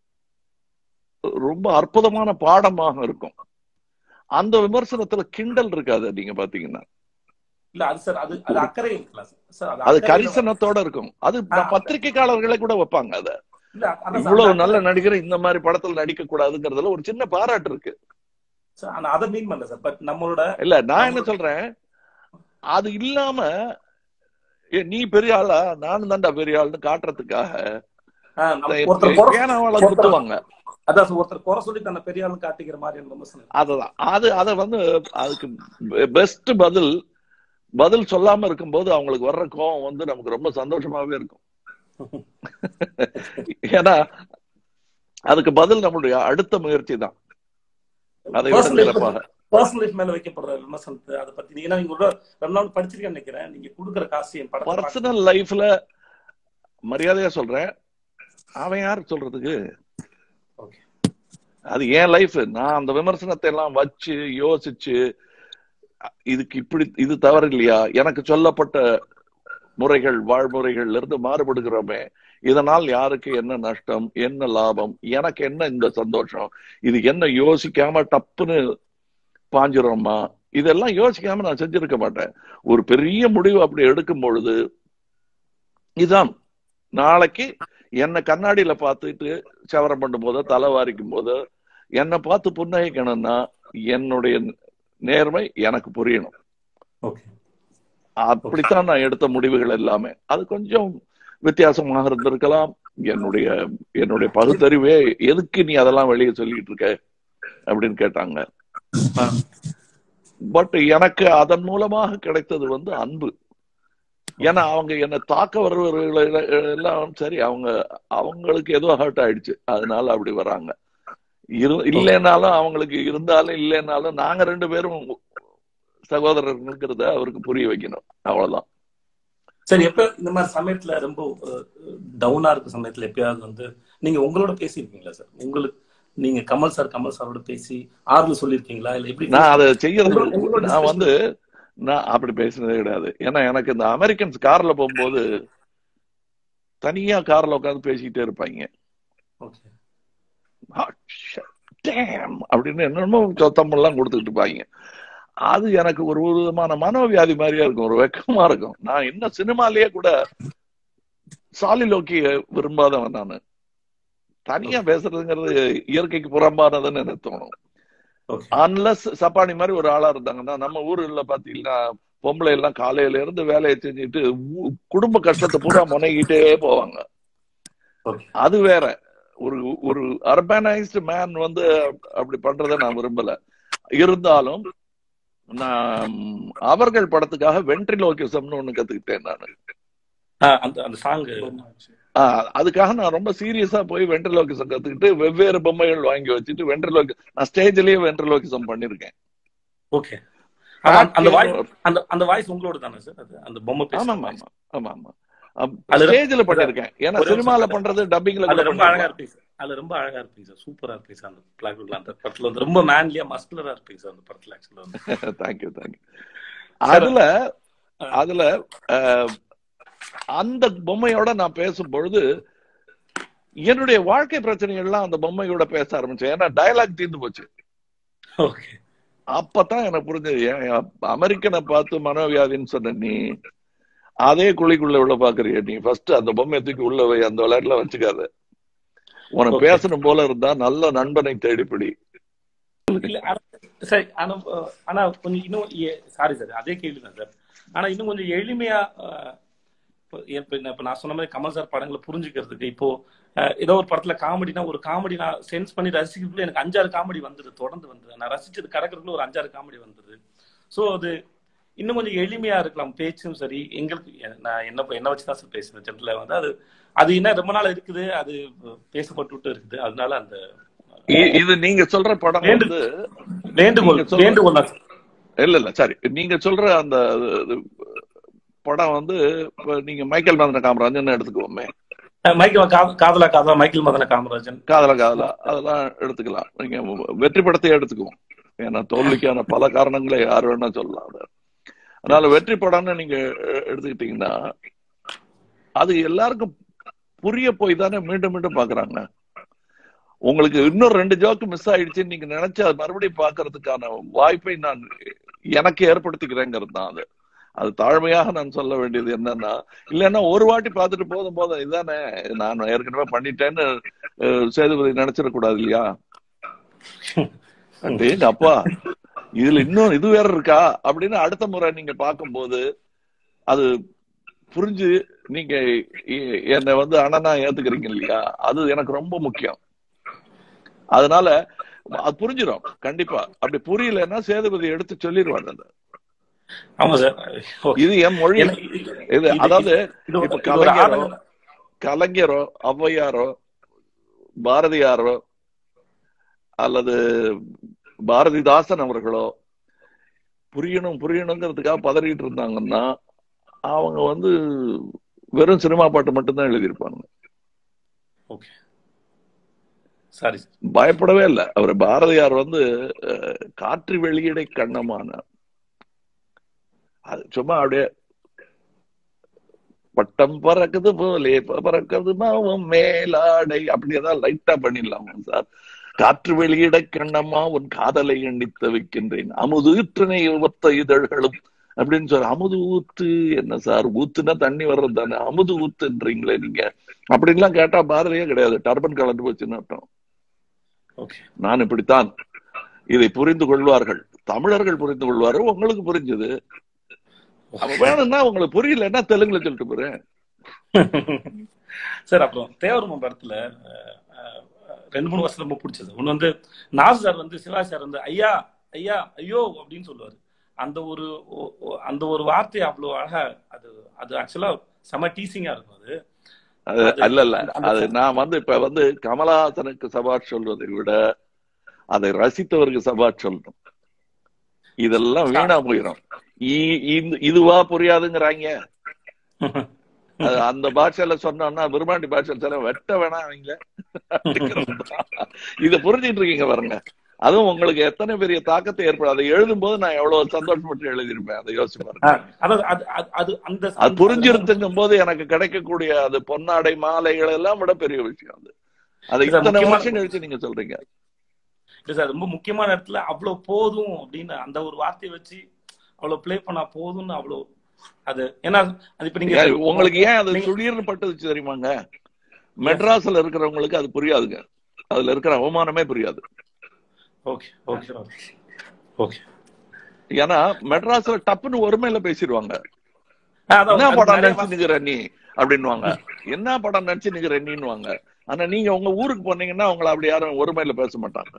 S3: ரொம்ப அற்புதமான பாடமாக இருக்கும் அந்த விமர்சனத்துல கிண்டல் இருக்காது நீங்க பாத்தீங்கன்னா
S2: இல்ல அது சார் அது அது அக்கறை இருக்கலாம் சார். சார்
S3: அது
S2: அக்கறையில-
S3: கரிசனத்தோட இருக்கும் அது
S2: ஆ.
S3: பத்திரிகைக்காரர்களே கூட வைப்பாங்க அத
S2: இல்ல அதான் சார்,
S3: இவ்வளவு
S2: அந்த-
S3: நல்ல நடிகர் இந்த மாதிரி படத்துல நடிக்க கூடாதுங்கிறதுல ஒரு சின்ன பாராட்டு இருக்கு
S2: சார், ஆனா அதை மீன் பண்ணல சார் பட் நம்மளோட
S3: இல்ல நான் என்ன சொல்றேன் அது இல்லாம ஏ, நீ பெரிய ஆளா நானும் தான்டா பெரிய ஆள்னு காட்டுறதுக்காக
S2: ஆ, நம்ம ஒருத்தர் குறை-
S3: ஏனாவால
S2: ஒருத்தர்
S3: குத்துவாங்க
S2: அதான் சார், ஒருத்தர் குறை சொல்லி தன்னை பெரிய ஆளு காட்டிக்கிற மாதிரி விமர்சனம்
S3: அதுதான் அது அத வந்து அதுக்கு பெஸ்ட் பதில் பதில் சொல்லாம இருக்கும்போது அவங்களுக்கு வர்ற கோவம் வந்து நமக்கு ரொம்ப சந்தோஷமாவே இருக்கும் ஏன்னா அதுக்கு பதில் நம்மளுடைய அடுத்த முயற்சி தான் அதை விட
S2: Personally,
S3: சிறப்பாக
S2: பர்சனல் லைஃப் மேல வைக்கப்படுற விமர்சனத்தை அதை பத்தி நீங்க ஏன்னா நீங்க ஒரு ரொம்ப நாள் படிச்சிருக்கேன்னு நினைக்கிறேன் நீங்க கொடுக்குற காசு என் படத்தை பார்க்க-
S3: பர்சனல் லைஃப்ல மரியாதையா சொல்றேன் அவன் யாரு சொல்றதுக்கு
S2: Okay.
S3: அது என் லைஃப் நான் அந்த விமர்சனத்தை எல்லாம் வச்சு யோசிச்சு இதுக்கு இப்படி இது தவறு இல்லையா எனக்கு சொல்லப்பட்ட முறைகள் வாழ்முறைகள்ல இருந்து மாறுபடுகிறோமே இதனால் யாருக்கு என்ன நஷ்டம் என்ன லாபம் எனக்கு என்ன இந்த சந்தோஷம் இது என்ன யோசிக்காம டப்புன்னு பாஞ்சிரோமா இதெல்லாம் யோசிக்காம நான் செஞ்சிருக்க மாட்டேன் ஒரு பெரிய முடிவு அப்படி எடுக்கும் பொழுது இதான் நாளைக்கு என்னை கண்ணாடியில பார்த்துட்டு சவரம் பண்ணும் போதோ தலை வாரிக்கும் போதோ என்னை பார்த்து புன்னகைக்கணும்னா என்னுடைய நேர்மை எனக்கு புரியணும்
S2: Okay.
S3: அப்படித்தான் நான் எடுத்த முடிவுகள் எல்லாமே அது கொஞ்சம் வித்தியாசமாக இருந்திருக்கலாம் என்னுடைய என்னுடைய பகுத்தறிவே எதுக்கு நீ அதெல்லாம் வெளியே சொல்லிட்டு இருக்க அப்படின்னு கேட்டாங்க
S2: ஆ.
S3: பட் எனக்கு அதன் மூலமாக கிடைத்தது வந்து அன்பு ஏன்னா அவங்க என்னை தாக்க வருவர்களை எல்லாம் சரி அவங்க அவங்களுக்கு ஏதோ ஹர்ட் ஆயிடுச்சு அதனால அப்படி வராங்க இரு இல்லைனாலும் அவங்களுக்கு இருந்தாலும் இல்லைனாலும் நாங்க ரெண்டு பேரும் சகோதரர்களுங்கிறத அவருக்கு புரிய வைக்கணும் அவ்வளவுதான்
S2: சரி எப்ப இந்த மாதிரி சமயத்துல ரொம்ப டவுனா இருக்க சமயத்துல எப்பயாவது வந்து நீங்க உங்களோட பேசியிருக்கீங்களா சார் உங்களுக்கு நீங்க கமல் சார் கமல் சாரோட பேசி ஆறுதல் சொல்லியிருக்கீங்களா இல்ல எப்படி
S3: நான் அதை செய்யறது
S2: உங்களோட- உங்களோட
S3: நான் வந்து நான் அப்படி பேசினதே கிடையாது ஏன்னா எனக்கு இந்த அமெரிக்கன்ஸ் கார்ல போகும்போது தனியா கார்ல உட்காந்து பேசிக்கிட்டே இருப்பாங்க
S2: Okay.
S3: Damn அப்படின்னு என்னென்னமோ சத்தமெல்லாம் கொடுத்துக்கிட்டு இருப்பாங்க அது எனக்கு ஒரு விதமான மனோவியாதி மாதிரியா இருக்கும் ஒரு வெக்கமா இருக்கும் நான் இன்னும் சினிமாலேயே கூட சாலிலோக்கிய விரும்பாதவன் நானு தனியா பேசுறதுங்கிறது இயற்கைக்கு புறம்பானதுன்னு எனக்கு தோணும்
S2: Okay.
S3: அன்லஸ் சப்பானி மாதிரி ஒரு ஆளா இருந்தாங்கன்னா நம்ம ஊர்ல பாத்தீங்கன்னா பொம்பளை எல்லாம் காலையில இருந்து வேலையை செஞ்சுட்டு ஊ- குடும்ப கஷ்டத்தை பூரா முனைகிட்டே போவாங்க
S2: Okay.
S3: அது வேற ஒரு ஒரு அர்பனைஸ்டு மேன் வந்து அப்படி பண்றதை நான் விரும்பல இருந்தாலும் நான் அவர்கள் படத்துக்காக வென்ட்ரிலோகிசம்னு ஒண்ணு கத்துக்கிட்டேன் நான்
S2: ஆ, அந்த அந்த சாங்
S3: அதுக்காக நான் ரொம்ப சீரியஸா போய் வென்ட்ரிலோகிசம் கத்துக்கிட்டு வெவ்வேறு பொம்மைகள் வாங்கி வச்சுட்டு வென்ட்ரிலோகி நான் ஸ்டேஜ்லயே வென்ட்ரிலோகிசம் பண்ணிருக்கேன்
S2: ஓகே அந்த வாய்ஸ் அந்த அந்த வாய்ஸ் உங்களோட தானே சார் அது அந்த பொம்மை
S3: ஆமா
S2: பேசுற
S3: ஆமா
S2: voice.
S3: ஆமா ஆமா
S2: அதுல-
S3: ஸ்டேஜ்ல பண்ணிருக்கேன் ஏன்னா
S2: ஒரே
S3: சினிமால
S2: நிமிஷம்.
S3: பண்றது டப்பிங்ல
S2: அதுல ரொம்ப அழகா இருப்பீங்க சார் அதுல ரொம்ப அழகா இருப்பீங்க சார் சூப்பரா இருப்பீங்க சார் அந்த பிளாக் அந்த படத்துல வந்து ரொம்ப மேன்லியா மஸ்குலரா இருப்பீங்க சார் அந்த படத்துல ஆக்சுவலா வந்து
S3: தேங்க்யூ தேங்க்யூ அதுல அதுல அஹ், அந்த பொம்மையோட நான் பேசும் பொழுது என்னுடைய வாழ்க்கை பிரச்சனைகள்லாம் அந்த பொம்மையோட பேச ஆரம்பிச்சேன் ஏன்னா டயலாக் தீர்ந்து போச்சு
S2: ஓகே
S3: அப்பதான் எனக்கு புரிஞ்சது ஏன் அமெரிக்கனை பார்த்து மனோவியாதின்னு சொன்ன நீ அதே குழிக்குள்ள உள்ள பாக்குறிய நீ ஃபர்ஸ்ட் அந்த பொம்மையை தூக்கி உள்ள வை அந்த விளையாட்டுல வச்சுக்காத உனக்கு
S2: Okay.
S3: பேசணும் போல இருந்தா நல்ல நண்பனை தேடிப்பிடி
S2: இல்ல ஆனா- சரி ஆனா அஹ், ஆனா கொஞ்சம் இன்னும் சாரி சார் அதே கேள்வி தான் சார் ஆனா இன்னும் கொஞ்சம் எளிமையா அஹ், இப்ப இப்ப நான் இப்ப நான் சொன்ன மாதிரி கமல் சார் படங்களை புரிஞ்சுக்கிறதுக்கு இப்போ அஹ், ஏதோ ஒரு படத்துல காமெடினா ஒரு காமெடி நான் சென்ஸ் பண்ணி ரசிக்கிறதுக்குள்ள எனக்கு அஞ்சாறு காமெடி வந்துது தொடர்ந்து வந்தது நான் ரசிச்சது கடக்கிறதுக்குள்ள ஒரு அஞ்சாறு காமெடி வந்தது சோ அது இன்னும் கொஞ்சம் எளிமையா இருக்கலாம் பேச்சும் சரி எங்களுக்கு எ- நான் என்ன என்ன வச்சு தான் சார் பேசுறேன் ஜென்ரலா வந்து அது அது என்ன ரொம்ப நாள் இருக்குது அது பேசப்பட்டுட்டு இருக்குது அதனால அந்த
S3: இ- இது நீங்க சொல்ற படம்
S2: வேண்டு-
S3: வந்து
S2: வேண்டுகோள்
S3: நீங்க சொல்ற-
S2: வேண்டுகோள் தான் சார்.
S3: இல்ல இல்ல சரி நீங்க சொல்ற அந்த இது, படம் வந்து இப்ப நீங்க மைக்கேல் மதன காமராஜன் எடுத்துக்குவோமே
S2: அஹ் மைக்கேல் கா- காதலா காதலா மைக்கேல் மதன காமராஜன்
S3: காதல காதலா அதெல்லாம் எடுத்துக்கலாம் நீங்க வெற்றி படத்தையே எடுத்துக்குவோம் ஏன்னா தோல்விக்கான பல காரணங்களை யார் வேணா சொல்லலாம் அது அதனால வெற்றி படம்னு நீங்க எ- எடுத்துக்கிட்டீங்கன்னா அது எல்லாருக்கும் புரிய போய் தானே மீண்டும் மீண்டும் பாக்குறாங்க உங்களுக்கு இன்னும் ரெண்டு ஜோக்கு மிஸ் ஆயிடுச்சுன்னு நீங்க நினைச்சு அது மறுபடியும் பாக்குறதுக்கான வாய்ப்பை நான் எனக்கு ஏற்படுத்திக்கிறேங்கிறது தான் அது அது தாழ்மையாக நான் சொல்ல வேண்டியது என்னன்னா இல்லைன்னா ஒரு வாட்டி பார்த்துட்டு போதும் போதும் இதானே நான் ஏற்கனவே பண்ணிட்டேன்னு அஹ், சேதுபதி நினைச்சிடக்கூடாது இல்லையா டேங்க அப்பா இதுல இன்னும் இது வேற இருக்கா அப்படின்னு அடுத்த முறை நீங்க பார்க்கும்போது அது புரிஞ்சு நீங்க எ- என்னை வந்து அண்ணனா ஏத்துக்கிறீங்க இல்லையா அது எனக்கு ரொம்ப முக்கியம் அதனால அது புரிஞ்சிடும் கண்டிப்பா அப்படி புரியலன்னா சேதுபதி எடுத்து சொல்லிடுவாங்க அதை.
S2: ஆமா சார் ஓகே
S3: இது என் மொழி
S2: எனக்கு
S3: இது
S2: இது-
S3: அதாவது
S2: இது ஒரு-
S3: இப்ப
S2: இது ஒரு
S3: கலைஞரோ
S2: ஆதங்க-
S3: கலைஞரோ ஔவையாரோ பாரதியாரோ அல்லது பாரதிதாசன் அவர்களோ புரியணும் புரியணுங்கிறதுக்காக பதறிட்டு இருந்தாங்கன்னா அவங்க வந்து வெறும் சினிமா பாட்டு மட்டும்தான் எழுதியிருப்பாங்க
S2: ஓகே சாரி சார்
S3: பயப்படவே இல்லை அவர் பாரதியார் வந்து அஹ், காற்று வெளியிடை கண்ணமான அது சும்மா அப்படியே பட்டம் பறக்குது போலே பறக்குது மாவும் மேலாடை அப்படியேதான் லைட்டா பண்ணிடலாமா சார் காற்று வெளியிட கண்ணம்மா உன் காதலை எண்ணித்து வைக்கின்றேன் அமுது இற்றனை ஒத்த இதழ்களும் அப்படின்னு சொல்ற அமுது ஊத்து என்ன சார் ஊத்துனா தண்ணி வர்றது தானே அமுது ஊத்துன்றீங்களே நீங்க அப்படின்லாம் கேட்டா பாரதியே கிடையாது டர்பன் கலந்து போச்சுன்னு அர்த்தம்
S2: ஓகே
S3: நான் இப்படித்தான் இதை புரிந்து கொள்வார்கள் தமிழர்கள் புரிந்து கொள்வார்கள் உங்களுக்கு புரிஞ்சது அப்ப வேணும்னா உங்களுக்கு புரியலன்னா தெலுங்குல சொல்லிட்டு போறேன்
S2: சார் அப்புறம் தேவரமம் படத்துல அஹ், அஹ், ரெண்டு மூணு வருஷம் ரொம்ப பிடிச்சது ஒண்ணு வந்து நாசு சார் வந்து சிவாஜி சார் வந்து ஐயா ஐயா ஐயோ அப்படின்னு சொல்லுவாரு அந்த ஒரு ஒ- ஒ- அந்த ஒரு வார்த்தை அவ்வளவு அழகா அது அது ஆக்சுவலா செம டீசிங்கா இருக்கும் அது
S3: அது
S2: அது-
S3: அல்ல இல்ல
S2: அந்த-
S3: அது நான் வந்து இப்ப வந்து கமலஹாசனுக்கு சபாட் சொல்வதை விட அதை ரசித்தவருக்கு சபாட் சொல்லணும் இதெல்லாம் வீணா போயிடும் இ- இந்த- இதுவா புரியாதுங்கிறாங்க அது அந்த பாஷையில சொன்னோம்னா விரும்பாண்டி பாஷையில சொல்ல வெட்ட வேணாம் அவங்கள இத புரிஞ்சிட்டு இருக்கீங்க பாருங்க அதுவும் உங்களுக்கு எத்தனை பெரிய தாக்கத்தை ஏற்படும் அதை எழுதும் போது நான் எவ்வளவு சந்தோஷப்பட்டு எழுதியிருப்பேன் அதை யோசிச்சு பாருங்க
S2: அஹ், அதாவது அது அது- அது அந்த
S3: அது புரிஞ்சிருந்துங்கும் போது எனக்கு கிடைக்கக்கூடிய அது பொன்னாடை மாலைகள் எல்லாம் விட பெரிய விஷயம் அது அதை
S2: இது
S3: இத்தனை
S2: முக்கியமான-
S3: வருஷம் கழிச்சு நீங்க சொல்றீங்க
S2: இல்ல சார் ரொம்ப முக்கியமான இடத்துல அவ்வளவு போதும் அப்படின்னு அந்த ஒரு வார்த்தையை வச்சு அவ்வளவு ப்ளே பண்ணா போதும்னு அவ்வளவு அது ஏன்னா அது இப்ப நீங்க
S3: ஏன், உங்களுக்கு ஏன் அது
S2: நீங்க-
S3: சுளீர்னு பட்டுச்சு தெரியுமாங்க மெட்ராஸ்ல இருக்கிறவங்களுக்கு அது புரியாதுங்க அதுல இருக்கிற அவமானமே புரியாது
S2: ஓகே ஓகே ஓகே
S3: ஏன்னா மெட்ராஸ்ல டப்புன்னு ஒருமையில பேசிடுவாங்க
S2: அதான்
S3: என்ன
S2: அது
S3: படம்
S2: நிறைய
S3: நினைச்சு நிக்கிற நீ அப்படின்னுவாங்க என்ன படம் நினைச்சு நிக்கிற நீன்னுவாங்க ஆனா நீங்க உங்க ஊருக்கு போனீங்கன்னா உங்களை அப்படி யாரும் ஒருமையில பேச மாட்டாங்க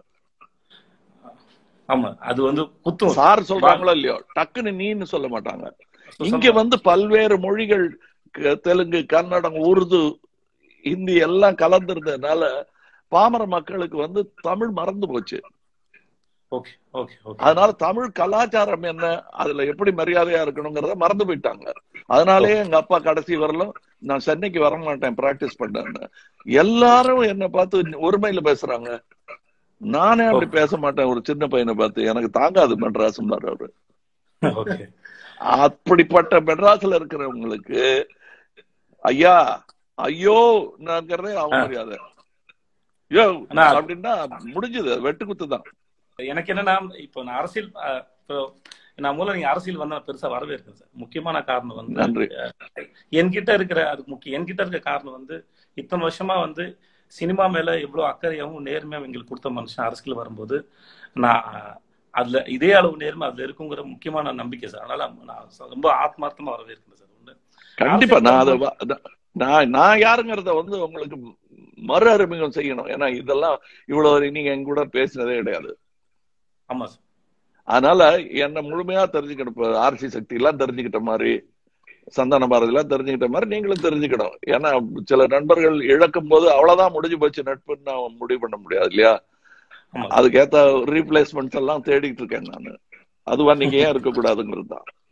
S2: ஆமா அது வந்து குத்தும்
S3: சார் சொல்றாங்களோ இல்லையோ டக்குன்னு நீன்னு சொல்ல மாட்டாங்க இங்க வந்து பல்வேறு மொழிகள் க- தெலுங்கு கன்னடம் உருது ஹிந்தி எல்லாம் கலந்துருந்ததுனால பாமர மக்களுக்கு வந்து தமிழ் மறந்து போச்சு
S2: ஓகே ஓகே ஓகே
S3: அதனால தமிழ் கலாச்சாரம் என்ன அதுல எப்படி மரியாதையா இருக்கணுங்கிறத மறந்து போயிட்டாங்க அதனாலேயே எங்க அப்பா கடைசி வரலும் நான் சென்னைக்கு வர மாட்டேன் பிராக்டிஸ் பண்ணேன்னு எல்லாரும் என்ன பார்த்து ஒருமையில பேசுறாங்க நானே அப்படி பேச மாட்டேன் ஒரு சின்ன பையனை பார்த்து எனக்கு தாங்காது மெட்ராஸ் அவரு
S2: ஓகே
S3: அப்படிப்பட்ட மெட்ராஸ்ல இருக்கிறவங்களுக்கு ஐயா ஐயோ நான்கிறதே அவமரியாதை யோ
S2: ஆனா-
S3: அப்படின்னா முடிஞ்சது வெட்டு குத்து தான்
S2: எனக்கு என்னன்னா இப்போ நான் அரசியல் அஹ், இப்போ நான் மூலம் நீங்க அரசியல் வந்தா பெருசா வரவே இருக்கு சார் முக்கியமான காரணம் வந்து
S3: நன்றி.
S2: அஹ், என்கிட்ட இருக்கிற அதுக்கு முக்கிய என்கிட்ட இருக்க காரணம் வந்து இத்தனை வருஷமா வந்து சினிமா மேல எவ்வளவு அக்கறையாகவும் நேர்மையாகவும் எங்களுக்கு கொடுத்த மனுஷன் அரசியல் வரும்போது நான் அஹ், அதுல இதே அளவு நேர்மை அதுல இருக்குங்கிற முக்கியமான நம்பிக்கை சார் அதனால நான் ரொம்ப ஆத்மார்த்தமா வரவே இருக்கேன் சார் ஒண்ணு
S3: கண்டிப்பா நான் அதை வ- அத- நான் நான் யாருங்கிறத வந்து உங்களுக்கு மறு அறிமுகம் செய்யணும் ஏன்னா இதெல்லாம் இவ்வளவு நீங்க எங்க கூட பேசினதே கிடையாது
S2: ஆமா சார்
S3: அதனால என்ன முழுமையா தெரிஞ்சுக்கணும் இப்ப ஆர்சி சக்தி எல்லாம் தெரிஞ்சுக்கிட்ட மாதிரி சந்தான பாரதி எல்லாம் தெரிஞ்சுக்கிட்ட மாதிரி நீங்களும் தெரிஞ்சுக்கணும் ஏன்னா சில நண்பர்கள் இழக்கும் போது அவ்வளவுதான் முடிஞ்சு போச்சு நட்புன்னு நான் முடிவு பண்ண முடியாது இல்லையா
S2: ஆமா
S3: அதுக்கேத்த ரீப்ளேஸ்மெண்ட்ஸ் எல்லாம் தேடிட்டு இருக்கேன் நான் அதுவா நீங்க ஏன் இருக்கக்கூடாதுங்கிறது தான்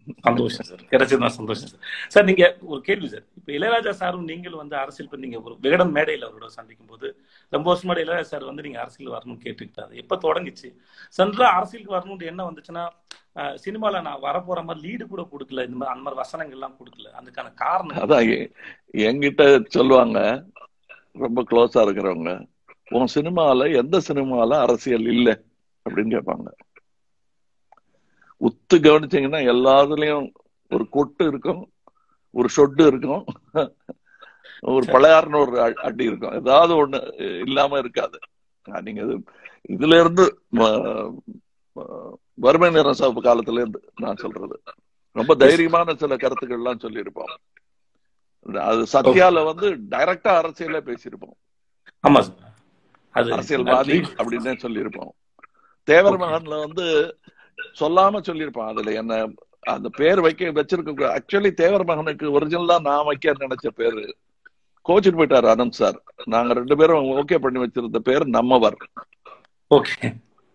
S2: சந்தோஷம் சார் கிடைச்சதுதான் சந்தோஷம் சார் சார் நீங்க ஒரு கேள்வி சார் இப்ப இளையராஜா சாரும் நீங்களும் வந்து அரசியல் பண்ணி நீங்க ஒரு விகடன் மேடையில் அவரோட சந்திக்கும் போது ரொம்ப வருஷமா இளையராஜா சார் வந்து நீங்க அரசியல் வரணும்னு கேட்டுக்கிட்டாரு எப்ப தொடங்குச்சு சென்றா அரசியலுக்கு வரணும்னு என்ன வந்துச்சுன்னா அஹ், சினிமால நான் வரப்போற மாதிரி லீடு கூட கொடுக்கல இந்த மாதிரி அந்த மாதிரி வசனங்கள் எல்லாம் கொடுக்கல அதுக்கான காரணம்
S3: அதான் எ- என்கிட்ட சொல்லுவாங்க ரொம்ப க்ளோஸா இருக்கிறவங்க உன் சினிமால எந்த சினிமால அரசியல் இல்ல அப்படின்னு கேட்பாங்க உத்து கவனிச்சீங்கன்னா எல்லாத்துலயும் ஒரு கொட்டு இருக்கும் ஒரு சொட்டு இருக்கும் ஒரு பழையாறுன்னு ஒரு அ- அடி இருக்கும் ஏதாவது ஒண்ணு இல்லாம இருக்காது அஹ் நீங்க இது இதுல இருந்து ம- ம- வறுமை நிறசாப்பு காலத்துல இருந்து நான் சொல்றது ரொம்ப தைரியமான சில கருத்துக்கள் எல்லாம் சொல்லியிருப்போம் அது சத்யால வந்து டைரக்டா அரசியல பேசியிருப்போம்
S2: ஆமா சார் அது
S3: அரசியல்வாதி அப்படின்னு சொல்லியிருப்போம் தேவர் மகன்ல வந்து சொல்லாம சொல்லியிருப்பான் அதுல என்ன அந்த பேர் வைக்க வச்சிருக்க ஆக்சுவலி தேவர் மகனுக்கு ஒரிஜினலா நான் வைக்க நினைச்ச பேரு கோச்சிட்டு போயிட்டாரு அனந்த் சார் நாங்க ரெண்டு பேரும் ஓகே பண்ணி வச்சிருந்த பேர் நம்மவர்
S2: ஓகே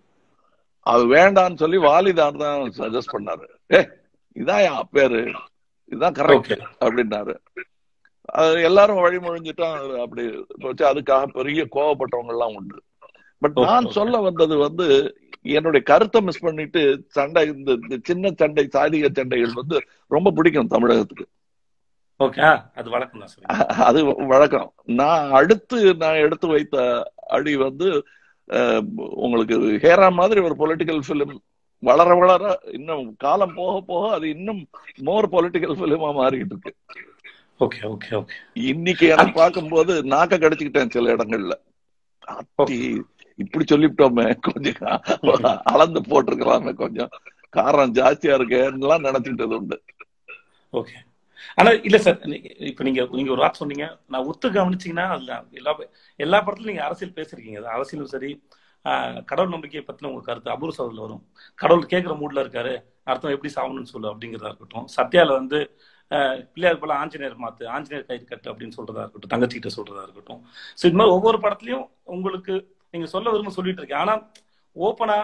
S3: அது வேண்டாம்னு சொல்லி வாலிதார் தான் சஜஸ்ட் பண்ணாரு ஏ இதான் என் பேரு இதான் கரெக்ட்
S2: ஓகே
S3: அப்படின்னாரு அது எல்லாரும் வழிமொழிஞ்சிட்டோம் அது அப்படி போச்சு அதுக்காக பெரிய கோவப்பட்டவங்க எல்லாம் உண்டு பட்
S2: Okay,
S3: நான்
S2: okay.
S3: சொல்ல வந்தது வந்து என்னுடைய கருத்தை மிஸ் பண்ணிட்டு சண்டை இந்த இந்த சின்ன சண்டை சாதிக சண்டைகள் வந்து ரொம்ப பிடிக்கும் தமிழகத்துக்கு
S2: ஓகே அது வழக்கம் தான் சார்
S3: அது வழக்கம் நான் அடுத்து நான் எடுத்து வைத்த அடி வந்து அஹ், உங்களுக்கு ஹேரா மாதிரி ஒரு பொலிட்டிக்கல் ஃபிலிம் வளர வளர இன்னும் காலம் போக போக அது இன்னும் மோர் பொலிட்டிக்கல் ஃபிலிமா மாறிக்கிட்டு இருக்கு
S2: ஓகே ஓகே ஓகே
S3: இன்னைக்கு எனக்கு பார்க்கும்போது நாக்க கடிச்சுக்கிட்டேன் சில இடங்கள்ல அத்தி இப்படி சொல்லிவிட்டோமே கொஞ்சம் அளந்து போட்டிருக்கலாமே கொஞ்சம் காரம் ஜாஸ்தியா இருக்கேன்னுலாம் நினைச்சுக்கிட்டது உண்டு
S2: ஓகே ஆனா இல்ல சார் இப்ப நீங்க நீங்க ஒரு வார்த்தை சொன்னீங்க நான் ஒத்து கவனிச்சீங்கன்னா அதுல எல்லா எல்லா படத்துலயும் நீங்க அரசியல் பேசிருக்கீங்க அது அரசியலும் சரி ஆஹ், கடவுள் நம்பிக்கையை பத்தின உங்க கருத்து அபூர்வ சோதரில் வரும் கடவுள் கேட்கிற மூட்ல இருக்காரு அர்த்தம் எப்படி சாகணும்னு சொல்லு அப்படிங்கிறதா இருக்கட்டும் சத்யால வந்து ஆஹ், பிள்ளையார் போல ஆஞ்சநேயர் மாத்து ஆஞ்சநேயர் கயிறு கட்டு அப்படின்னு சொல்றதா இருக்கட்டும் தங்கச்சிகிட்ட சொல்றதா இருக்கட்டும் ஸோ இது மாதிரி ஒவ்வொரு படத்துலயும் உங்களுக்கு நீங்க சொல்ல விரும்ப சொல்லிட்டு இருக்கேன் ஆனா ஓப்பனா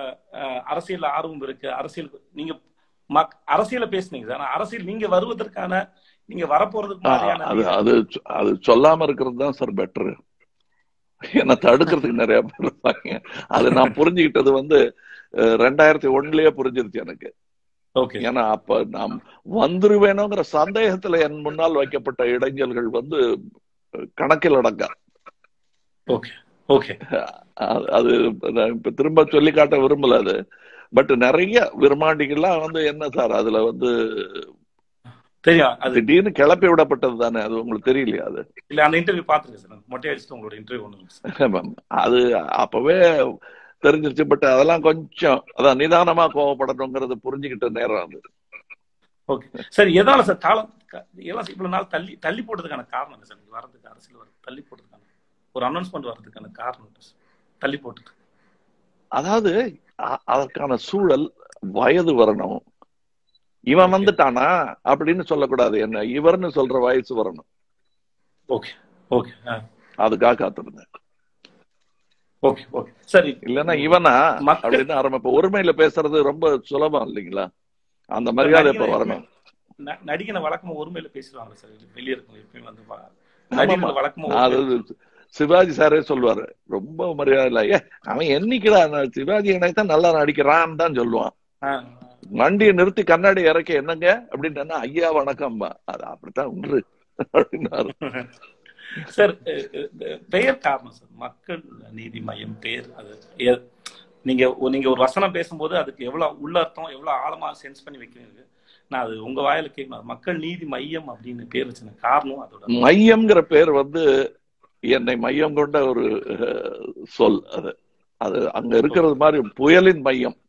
S2: அரசியல் ஆர்வம் இருக்கு அரசியல் நீங்க மக் அரசியல பேசுனீங்க சார் ஆனா அரசியல் நீங்க வருவதற்கான நீங்க வரப்போறதுக்கு மாதிரியான
S3: அது அது அது சொல்லாம இருக்கிறது தான் சார் பெட்டர் என்ன தடுக்கிறதுக்கு நிறைய பேர் இருப்பாங்க அது நான் புரிஞ்சுக்கிட்டது வந்து அஹ், ரெண்டாயிரத்தி ஒண்ணுலயே புரிஞ்சிருச்சு எனக்கு
S2: ஓகே
S3: ஏன்னா அப்ப நாம் வந்துருவேணுங்கிற சந்தேகத்துல என் முன்னால் வைக்கப்பட்ட இடைஞ்சல்கள் வந்து அஹ், கணக்கில் அடங்கா
S2: ஓகே ஓகே
S3: அது- அது நான் இப்ப திரும்ப சொல்லி காட்ட விரும்பல அது பட் நிறைய விரும்மாண்டிகள்லாம் வந்து என்ன சார் அதுல வந்து
S2: தெரியும் அது
S3: திடீர்னு கிளப்பி விடப்பட்டது தானே அது உங்களுக்கு தெரியலையா அது
S2: இல்ல அந்த இன்டர்வியூ பாத்துருக்கேன் சார் மொட்டை அடிச்சுட்டு உங்களோட இன்டர்வியூ ஒன்று
S3: ஆமாம். அது அப்பவே தெரிஞ்சிருச்சு பட் அதெல்லாம் கொஞ்சம் அதான் நிதானமா கோவப்படணுங்கிறது புரிஞ்சுக்கிட்ட நேரம் அது
S2: ஓகே சார் எதால சார் காலம் க- எல்லாம் இவ்வளவு நாள் தள்ளி தள்ளி போட்டதுக்கான காரணம் என்ன சார் நீங்க வரதுக்கு அரசியல் வர தள்ளி போட்டதுக்கான ஒரு அனௌன்ஸ்மெண்ட் வர்றதுக்கான காரணம் என்ன சார் தள்ளி போட்டது
S3: அதாவது அ- அதற்கான சூழல் வயது வரணும் இவன் வந்துட்டானா அப்படின்னு சொல்லக்கூடாது என்ன இவர்னு சொல்ற வயசு வரணும்
S2: ஓகே ஓகே
S3: அதுக்காக காத்திருந்தேன்
S2: ஓகே ஓகே சரி
S3: இல்லைன்னா இவனா
S2: மக்கள்
S3: அப்படின்னு ஆரம்பிப்ப ஒருமையில பேசுறது ரொம்ப சுலபம் இல்லைங்களா அந்த மரியாதை இப்ப வரணும்
S2: ந- நடிகனை வழக்கமா ஒருமையில பேசுவாங்க சார் வெளியே இருக்கும் எப்பயும் வந்து வ-
S3: ஆமாமா.
S2: நடிகர்கள் வழக்கமா
S3: அது
S2: ஒருமையில-
S3: சிவாஜி சாரே சொல்லுவாரு ரொம்ப மரியாதை இல்ல ஏ அவன் என்னைக்குடா நான் சிவாஜி எனக்கு தான் நல்லா நடிக்கிறான்னு தான் சொல்லுவான்
S2: ஆ,
S3: வண்டியை நிறுத்தி கண்ணாடி இறக்கி என்னங்க அப்படின்னு ஐயா வணக்கம்பா அது அப்படித்தான் உண்டு அப்படின்னாரு
S2: சார் அஹ், அஹ், பெயர் காரணம் சார் மக்கள் நீதி மையம் பேர் அது எ- நீங்க ஒ- நீங்க ஒரு வசனம் பேசும்போது அதுக்கு எவ்வளவு உள்ள அர்த்தம் எவ்வளவு ஆழமா சென்ஸ் பண்ணி வைக்கிறீங்க நான் அது உங்க வாயில கேட்கணும் மக்கள் நீதி மையம் அப்படின்னு பேர் வச்ச காரணம் அதோட
S3: மையம்ங்கிற பேர் வந்து என்னை மையம் கொண்ட ஒரு அஹ், சொல் அது அது அங்க இருக்கிறது மாதிரி புயலின் மையம்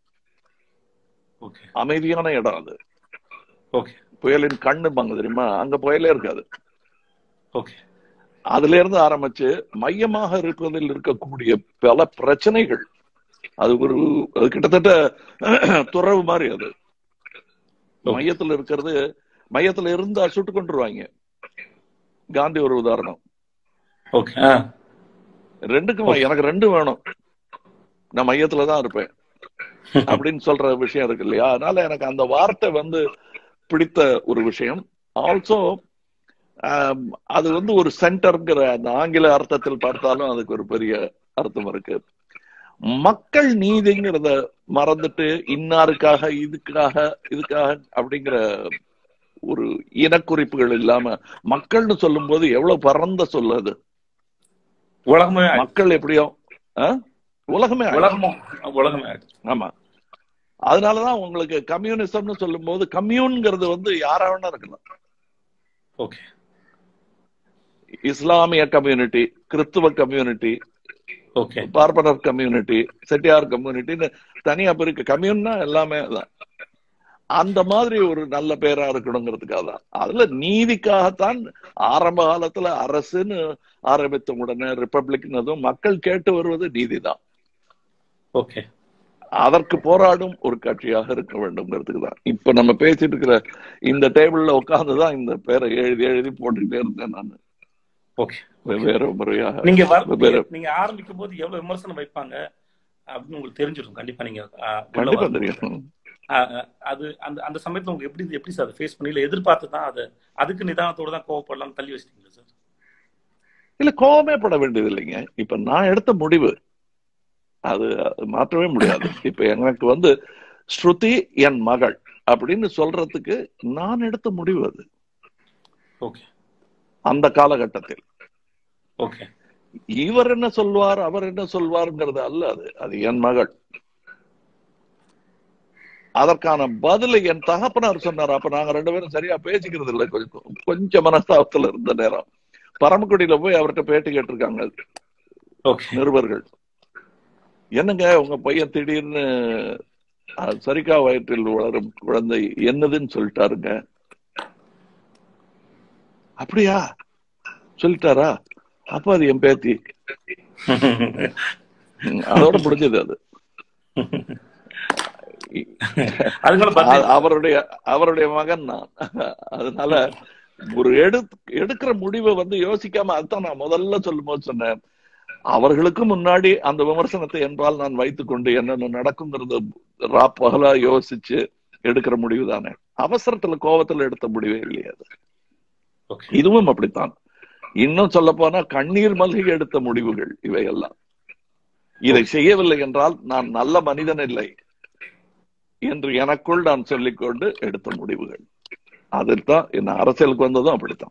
S2: ஓகே
S3: அமைதியான இடம் அது
S2: ஓகே
S3: புயலின் கண்ணுப்பாங்க தெரியுமா அங்க புயலே இருக்காது
S2: ஓகே
S3: அதுல இருந்து ஆரம்பிச்சு மையமாக இருப்பதில் இருக்கக்கூடிய பல பிரச்சனைகள் அது ஒரு அது கிட்டத்தட்ட துறவு மாதிரி அது மையத்துல இருக்கிறது மையத்துல இருந்தா சுட்டு கொண்டுருவாங்க காந்தி ஒரு உதாரணம்
S2: ஓகே ஆ
S3: ரெண்டுக்கும் எனக்கு ரெண்டும் வேணும் நான் மையத்துல தான் இருப்பேன் அப்படின்னு சொல்ற விஷயம் இருக்கு இல்லையா அதனால எனக்கு அந்த வார்த்தை வந்து பிடித்த ஒரு விஷயம் ஆல்சோ அது வந்து ஒரு சென்டர்ங்கிற அந்த ஆங்கில அர்த்தத்தில் பார்த்தாலும் அதுக்கு ஒரு பெரிய அர்த்தம் இருக்கு மக்கள் நீதிங்கிறத மறந்துட்டு இன்னாருக்காக இதுக்காக இதுக்காக அப்படிங்கிற ஒரு இனக்குறிப்புகள் இல்லாம மக்கள்னு சொல்லும்போது எவ்வளவு பரந்த சொல்லு
S2: உலகமே ஆயிடுச்சு.
S3: மக்கள் எப்படியோ ஆ? உலகமே ஆயிடுச்சு.
S2: உலகமும் உலகமே ஆயிடுச்சு.
S3: ஆமா அதனாலதான் உங்களுக்கு கம்யூனிசம்னு சொல்லும்போது கம்யூன்ங்கிறது வந்து யாரா வேணா இருக்கலாம்
S2: ஓகே
S3: இஸ்லாமிய கம்யூனிட்டி கிறிஸ்துவ கம்யூனிட்டி
S2: ஓகே
S3: பார்ப்பனர் கம்யூனிட்டி செட்டியார் கம்யூனிட்டின்னு தனியா பிரிக்க கம்யூன்னா எல்லாமே தான் அந்த மாதிரி ஒரு நல்ல பேரா இருக்கணுங்கிறதுக்காக தான் அதுல நீதிக்காகத்தான் ஆரம்ப காலத்துல அரசுன்னு ஆரம்பித்த உடனே ரிப்பப்ளிக்னதும் மக்கள் கேட்டு வருவது நீதிதான்
S2: ஓகே
S3: அதற்கு போராடும் ஒரு கட்சியாக இருக்க வேண்டும்ங்கிறதுக்கு தான் இப்ப நம்ம பேசிட்டு இருக்கிற இந்த டேபிள்ல உட்கார்ந்துதான் இந்த பேரை எழுதி எழுதி போட்டுக்கிட்டே இருந்தேன் நான்
S2: ஓகே
S3: வெவ்வேறு முறையாக
S2: நீங்க வர-
S3: வெவ்வேறு
S2: நீங்க ஆரம்பிக்கும் போது எவ்வளவு விமர்சனம் வைப்பாங்க அப்படின்னு உங்களுக்கு தெரிஞ்சிடும் கண்டிப்பா நீங்க ஆ, உள்ள
S3: கண்டிப்பா
S2: வரும்போது.
S3: தெரியும்
S2: ஆ, ஆ, அது அந்த அந்த சமயத்துல உங்களுக்கு எப்படி எப்படி சார் ஃபேஸ் பண்ணி இல்ல எதிர்பார்த்து தான் அதை அதுக்கு நிதானத்தோட தான் கோவப்படலாம் தள்ளி வச்சிட்டீங்களா சார்
S3: இல்ல கோவமே பட வேண்டியது இல்லைங்க இப்ப நான் எடுத்த முடிவு அது அது மாற்றவே முடியாது இப்ப எனக்கு வந்து ஸ்ருதி என் மகள் அப்படின்னு சொல்றதுக்கு நான் எடுத்த முடிவு அது
S2: ஓகே
S3: அந்த காலகட்டத்தில்
S2: ஓகே
S3: இவர் என்ன சொல்வார் அவர் என்ன சொல்வார்ங்கிறது அல்ல அது அது என் மகள் அதற்கான பதிலை என் தகப்பனார் சொன்னார் அப்ப நாங்க ரெண்டு பேரும் சரியா பேசிக்கிறது இல்லை கொஞ்சம் கொஞ்சம் மனஸ்தாபத்துல இருந்த நேரம் பரமக்குடியில போய் அவர்கிட்ட பேட்டி கேட்டிருக்காங்க
S2: ஓகே
S3: நிருபர்கள் என்னங்க உங்க பையன் திடீர்னு அஹ், சரிகா வயிற்றில் வளரும் குழந்தை என்னதுன்னு சொல்லிட்டாருங்க அப்படியா சொல்லிட்டாரா அப்ப அது என் பேத்தி ம், அதோட முடிஞ்சது அது
S2: அதுக்குள்ள
S3: அ-
S2: பதில்
S3: அவருடைய அவருடைய மகன் நான் அதனால ஒரு எடு எடுக்கிற முடிவை வந்து யோசிக்காம அதுதான் நான் முதல்ல சொல்லும்போது சொன்னேன் அவர்களுக்கு முன்னாடி அந்த விமர்சனத்தை என்பால் நான் வைத்துக் கொண்டு என்னென்ன நடக்குங்கிறத ராப்பகலா யோசிச்சு எடுக்கிற முடிவு தானே அவசரத்துல கோவத்துல எடுத்த முடிவே இல்லையா அது
S2: ஓகே
S3: இதுவும் அப்படித்தான் இன்னும் சொல்ல போனா கண்ணீர் மல்கி எடுத்த முடிவுகள் இவையெல்லாம் இதை செய்யவில்லை என்றால் நான் நல்ல மனிதன் இல்லை என்று எனக்குள் நான் சொல்லிக்கொண்டு எடுத்த முடிவுகள் அதில் தான் என்ன அரசியலுக்கு வந்ததும் அப்படித்தான்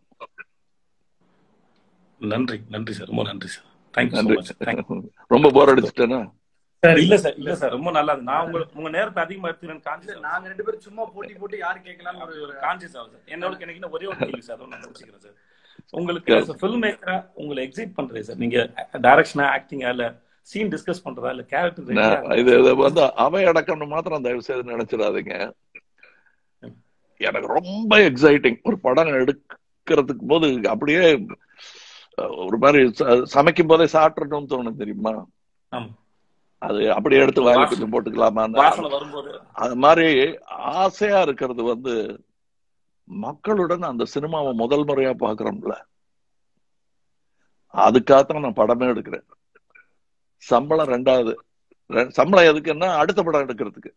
S2: நன்றி நன்றி சார் ரொம்ப நன்றி சார் தேங்க்யூ ஸோ
S3: நன்றி
S2: மச் தேங்க்யூ
S3: ரொம்ப போர் அடிச்சுட்டேன்னா
S2: சார் இல்ல சார் இல்ல சார் ரொம்ப நல்லா இருக்கு. நான் உங்க உங்க நேரத்தை அதிகமா எடுத்துக்கிறேன் கான்சியஸ்
S4: நாங்க ரெண்டு பேரும் சும்மா போட்டி போட்டு யாரு கேட்கலாம்னு ஒரு
S2: ஒரு கான்சியஸ் ஆகும் சார் என்னோட எனக்கு இன்னும் ஒரே ஒரு கேள்வி சார் அதை நான் முடிச்சுக்கிறேன் சார் உங்களுக்கு ஃபில்ம் மேக்கரா உங்களை எக்ஸைட் பண்றேன் சார் நீங்க டைரக்ஷனா ஆக்டிங்கா இல்ல சீன் டிஸ்கஸ் பண்றதா இல்ல
S3: நான்
S2: கேரக்டர்
S3: இது இது வந்து அவை அடக்கம்னு மாத்திரம் தயவு செய்து நினைச்சிடாதீங்க எனக்கு ரொம்ப எக்ஸைட்டிங் ஒரு படம் எடுக்கிறதுக்கு போது அப்படியே அஹ், ஒரு மாதிரி ச- சமைக்கும் போதே சாப்பிடணும்னு தோணும் தெரியுமா
S2: ஆமா
S3: அது அப்படியே எடுத்து வாயில
S2: வாசனை-
S3: கொஞ்சம் போட்டுக்கலாமா
S2: வாசனை வரும்போது
S3: அது மாதிரி ஆசையா இருக்கிறது வந்து மக்களுடன் அந்த சினிமாவை முதல் முறையா பாக்குறோம்ல அதுக்காகத்தான் நான் படமே எடுக்கிறேன் சம்பளம் ரெண்டாவது ரெ- சம்பளம் எதுக்குன்னா அடுத்த படம் எடுக்கிறதுக்கு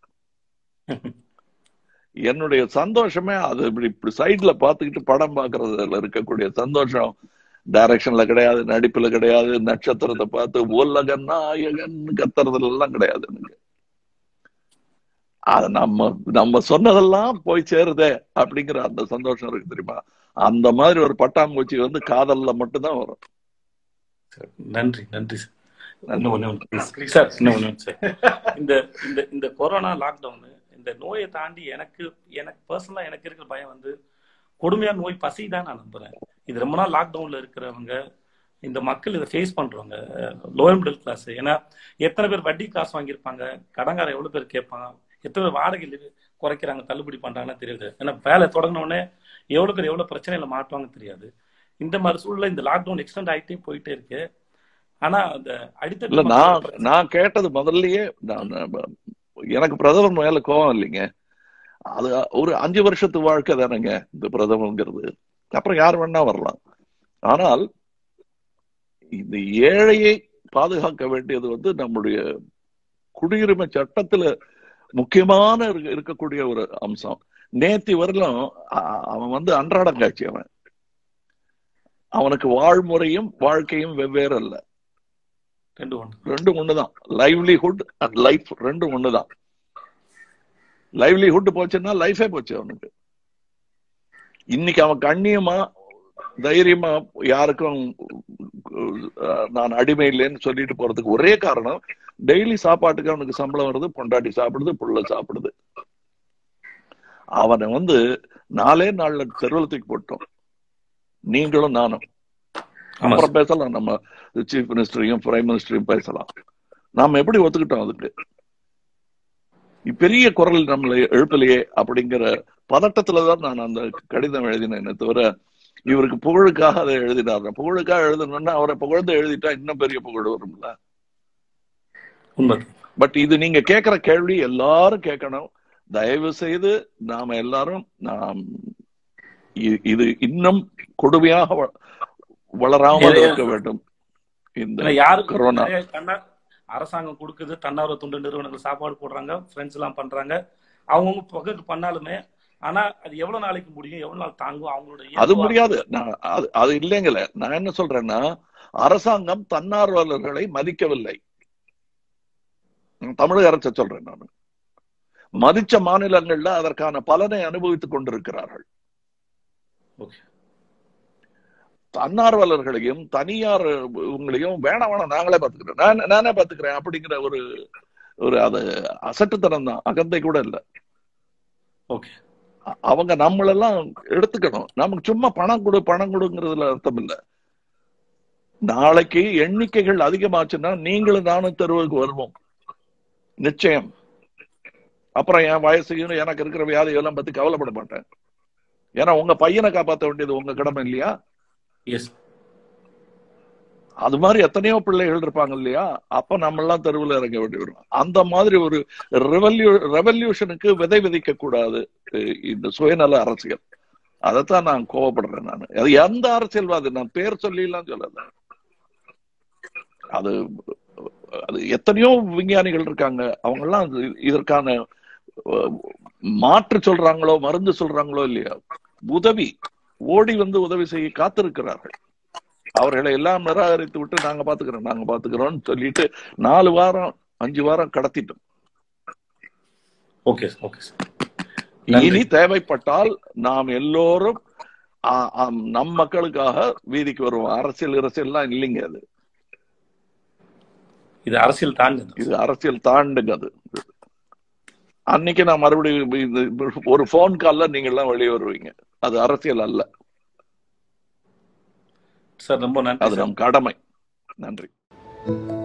S3: என்னுடைய சந்தோஷமே அது இப்படி இப்படி சைட்ல பாத்துக்கிட்டு படம் பாக்குறதுல இருக்கக்கூடிய சந்தோஷம் டைரக்ஷன்ல கிடையாது நடிப்புல கிடையாது நட்சத்திரத்தை பார்த்து உலக நாயகன் கத்துறதுல எல்லாம் கிடையாது எனக்கு அது நம்ம நம்ம சொன்னதெல்லாம் போய் சேருதே அப்படிங்கிற அந்த சந்தோஷம் இருக்கு தெரியுமா அந்த மாதிரி ஒரு பட்டாம்பூச்சி வந்து காதல்ல மட்டும்தான் வரும்
S2: நன்றி நன்றி சார் இன்னும் ஒண்ணு ஒண்ணு please. சார் இன்னும் ஒண்ணு ஒண்ணு சார் இந்த இந்த இந்த கொரோனா லாக்டவுன் இந்த நோயை தாண்டி எனக்கு எனக்கு பர்சனலா எனக்கு இருக்கிற பயம் வந்து கொடுமையான நோய் பசி தான் நான் நம்புறேன் இது ரொம்ப நாள் லாக்டவுன்ல இருக்கிறவங்க இந்த மக்கள் இதை ஃபேஸ் பண்றவங்க லோயர் மிடில் கிளாஸ் ஏன்னா எத்தனை பேர் வட்டி காசு வாங்கியிருப்பாங்க கடங்கார எவ்வளவு பேர் கேட்பாங்க எத்தனை பேர் வாடகை லி- குறைக்கிறாங்க தள்ளுபடி பண்றாங்கன்னு தெரியுது ஏன்னா வேலை தொடங்கின உடனே எவ்வளவு பேர் எவ்வளவு பிரச்சனையில மாட்டுவாங்கன்னு தெரியாது இந்த மாதிரி சூழ்நிலை இந்த லாக்டவுன் எக்ஸ்டெண்ட் ஆயிட்டே போயிட்டே இருக்கு ஆனா அந்த அடித்தட்டு
S3: இல்ல நான்
S2: மக்களோட பிரச்சனை-
S3: நான் கேட்டது முதல்லயே நான் நான் எனக்கு பிரதமர் மேல கோவம் இல்லைங்க அது ஒரு அஞ்சு வருஷத்து வாழ்க்கை தானேங்க இந்த பிரதமங்கிறது அப்புறம் யார் வேணா வரலாம் ஆனால் இந்த ஏழையை பாதுகாக்க வேண்டியது வந்து நம்முடைய குடியுரிமை சட்டத்துல முக்கியமான இருக்க- இருக்கக்கூடிய ஒரு அம்சம் நேத்தி வரலும் அ- அவன் வந்து அன்றாடம் காட்சி அவன் அவனுக்கு வாழ்முறையும் வாழ்க்கையும் வெவ்வேறு அல்ல
S2: ரெண்டு ஒன்று
S3: ரெண்டும் ஒண்ணுதான் லைவ்லிஹுட் அண்ட் லைஃப் ரெண்டும் ஒண்ணுதான் லைவ்லிஹுட் போச்சுன்னா லைஃபே போச்சு அவனுக்கு இன்னைக்கு அவன் கண்ணியமா தைரியமா யாருக்கும் அஹ், நான் அடிமை இல்லைன்னு சொல்லிட்டு போறதுக்கு ஒரே காரணம் டெய்லி சாப்பாட்டுக்கு அவனுக்கு சம்பளம் வருது பொண்டாட்டி சாப்பிடுது புள்ள சாப்பிடுது அவனை வந்து நாலே நாள்ல தெருவில் தூக்கி போட்டோம் நீங்களும் நானும்
S2: ஆமா
S3: அப்புறம் பேசலாம் நம்ம சீஃப் மினிஸ்டரையும் பிரைம் மினிஸ்டரையும் பேசலாம் நாம எப்படி ஒத்துக்கிட்டோம் அதுக்கு பெரிய குரல் நம்மளை எழுப்பலையே அப்படிங்கிற பதட்டத்துலதான் நான் அந்த கடிதம் எழுதினேனே தவிர இவருக்கு புகழுக்காக அதை எழுதினார் புகழுக்காக எழுதணும்னா அவரை புகழ்ந்து எழுதிட்டா இன்னும் பெரிய புகழ் வரும்ல
S2: உண்மை
S3: பட் இது நீங்க கேட்கிற கேள்வி எல்லாரும் கேட்கணும் தயவு செய்து நாம எல்லாரும் நாம் இ- இது இன்னும் கொடுமையாக வ- வளராமல்
S2: நிறைய-
S3: இருக்க வேண்டும் இந்த
S2: இல்ல யாருக்கு
S3: கொரோனா
S2: நிறைய தன்னா- அரசாங்கம் கொடுக்குது தன்னார்வ தொண்டு நிறுவனங்கள் சாப்பாடு போடுறாங்க ஃப்ரெண்ட்ஸ் எல்லாம் பண்றாங்க அவங்கவுங்க பகுக்கு பண்ணாலுமே ஆனா அது எவ்வளவு நாளைக்கு முடியும் எவ்வளவு நாள் தாங்கும் அவங்களோட
S3: அது
S2: இயல்பு
S3: முடியாது நான் அது அது இல்லைங்களே நான் என்ன சொல்றேன்னா அரசாங்கம் தன்னார்வலர்களை மதிக்கவில்லை தமிழக அரசை சொல்றேன் நான் மதிச்ச மாநிலங்கள்ல அதற்கான பலனை அனுபவித்துக் கொண்டிருக்கிறார்கள்
S2: Okay.
S3: தன்னார்வலர்களையும் தனியார் உங்களையும் வேணாம் வேணாம் நாங்களே பாத்துக்கிறோம் நான் நானே பாத்துக்கிறேன் அப்படிங்கிற ஒரு ஒரு அது அசட்டுத்தனம் தான் அகந்தை கூட இல்ல
S2: ஓகே
S3: அ- அவங்க நம்மளெல்லாம் எடுத்துக்கணும் நமக்கு சும்மா பணம் கொடு பணம் கொடுங்கிறதுல அர்த்தம் இல்ல நாளைக்கு எண்ணிக்கைகள் அதிகமாச்சுன்னா நீங்களும் நானும் தெருவுக்கு வருவோம் நிச்சயம் அப்புறம் என் வயசையும் எனக்கு இருக்கிற வியாதியெல்லாம் பத்தி கவலைப்பட மாட்டேன் ஏன்னா உங்க பையனை காப்பாற்ற வேண்டியது உங்க கடமை இல்லையா
S2: எஸ்
S3: அது மாதிரி எத்தனையோ பிள்ளைகள் இருப்பாங்க இல்லையா அப்ப நம்ம எல்லாம் தெருவில் இறங்க வேண்டி வரும் அந்த மாதிரி ஒரு ரெவல்யூ ரெவல்யூஷனுக்கு விதை விதைக்க கூடாது அஹ் இந்த சுயநல அரசியல் அதைத்தான் நான் கோவப்படுறேன் நான் அது எந்த அரசியல்வாதி நான் பேர் சொல்லி எல்லாம் சொல்லல அது அது எத்தனையோ விஞ்ஞானிகள் இருக்காங்க அவங்க எல்லாம் இது- இதற்கான அஹ், மாற்று சொல்றாங்களோ மருந்து சொல்றாங்களோ இல்லையா உதவி ஓடி வந்து உதவி செய்ய காத்திருக்கிறார்கள் அவர்களை எல்லாம் நிராகரித்து விட்டு நாங்க பாத்துக்கிறோம் நாங்க பாத்துக்கிறோம்னு சொல்லிட்டு நாலு வாரம் அஞ்சு வாரம் கடத்திட்டோம்
S2: ஓகே ஓகே சார்
S3: இனி தேவைப்பட்டால் நாம் எல்லோரும் ஆ, ஆம், நம் மக்களுக்காக வீதிக்கு வருவோம் அரசியல் அரசியல்லாம் இல்லைங்க அது
S2: இது அரசியல் தாண்டி
S3: இது அரசியல் தாண்டுங்க அது அன்னைக்கு நான் மறுபடியும் இது- ஒரு போன் கால்ல நீங்க எல்லாம் வெளியே வருவீங்க அது அரசியல் அல்ல
S2: சார் ரொம்ப நன்றி
S3: அது
S2: சார்
S3: நம் கடமை நன்றி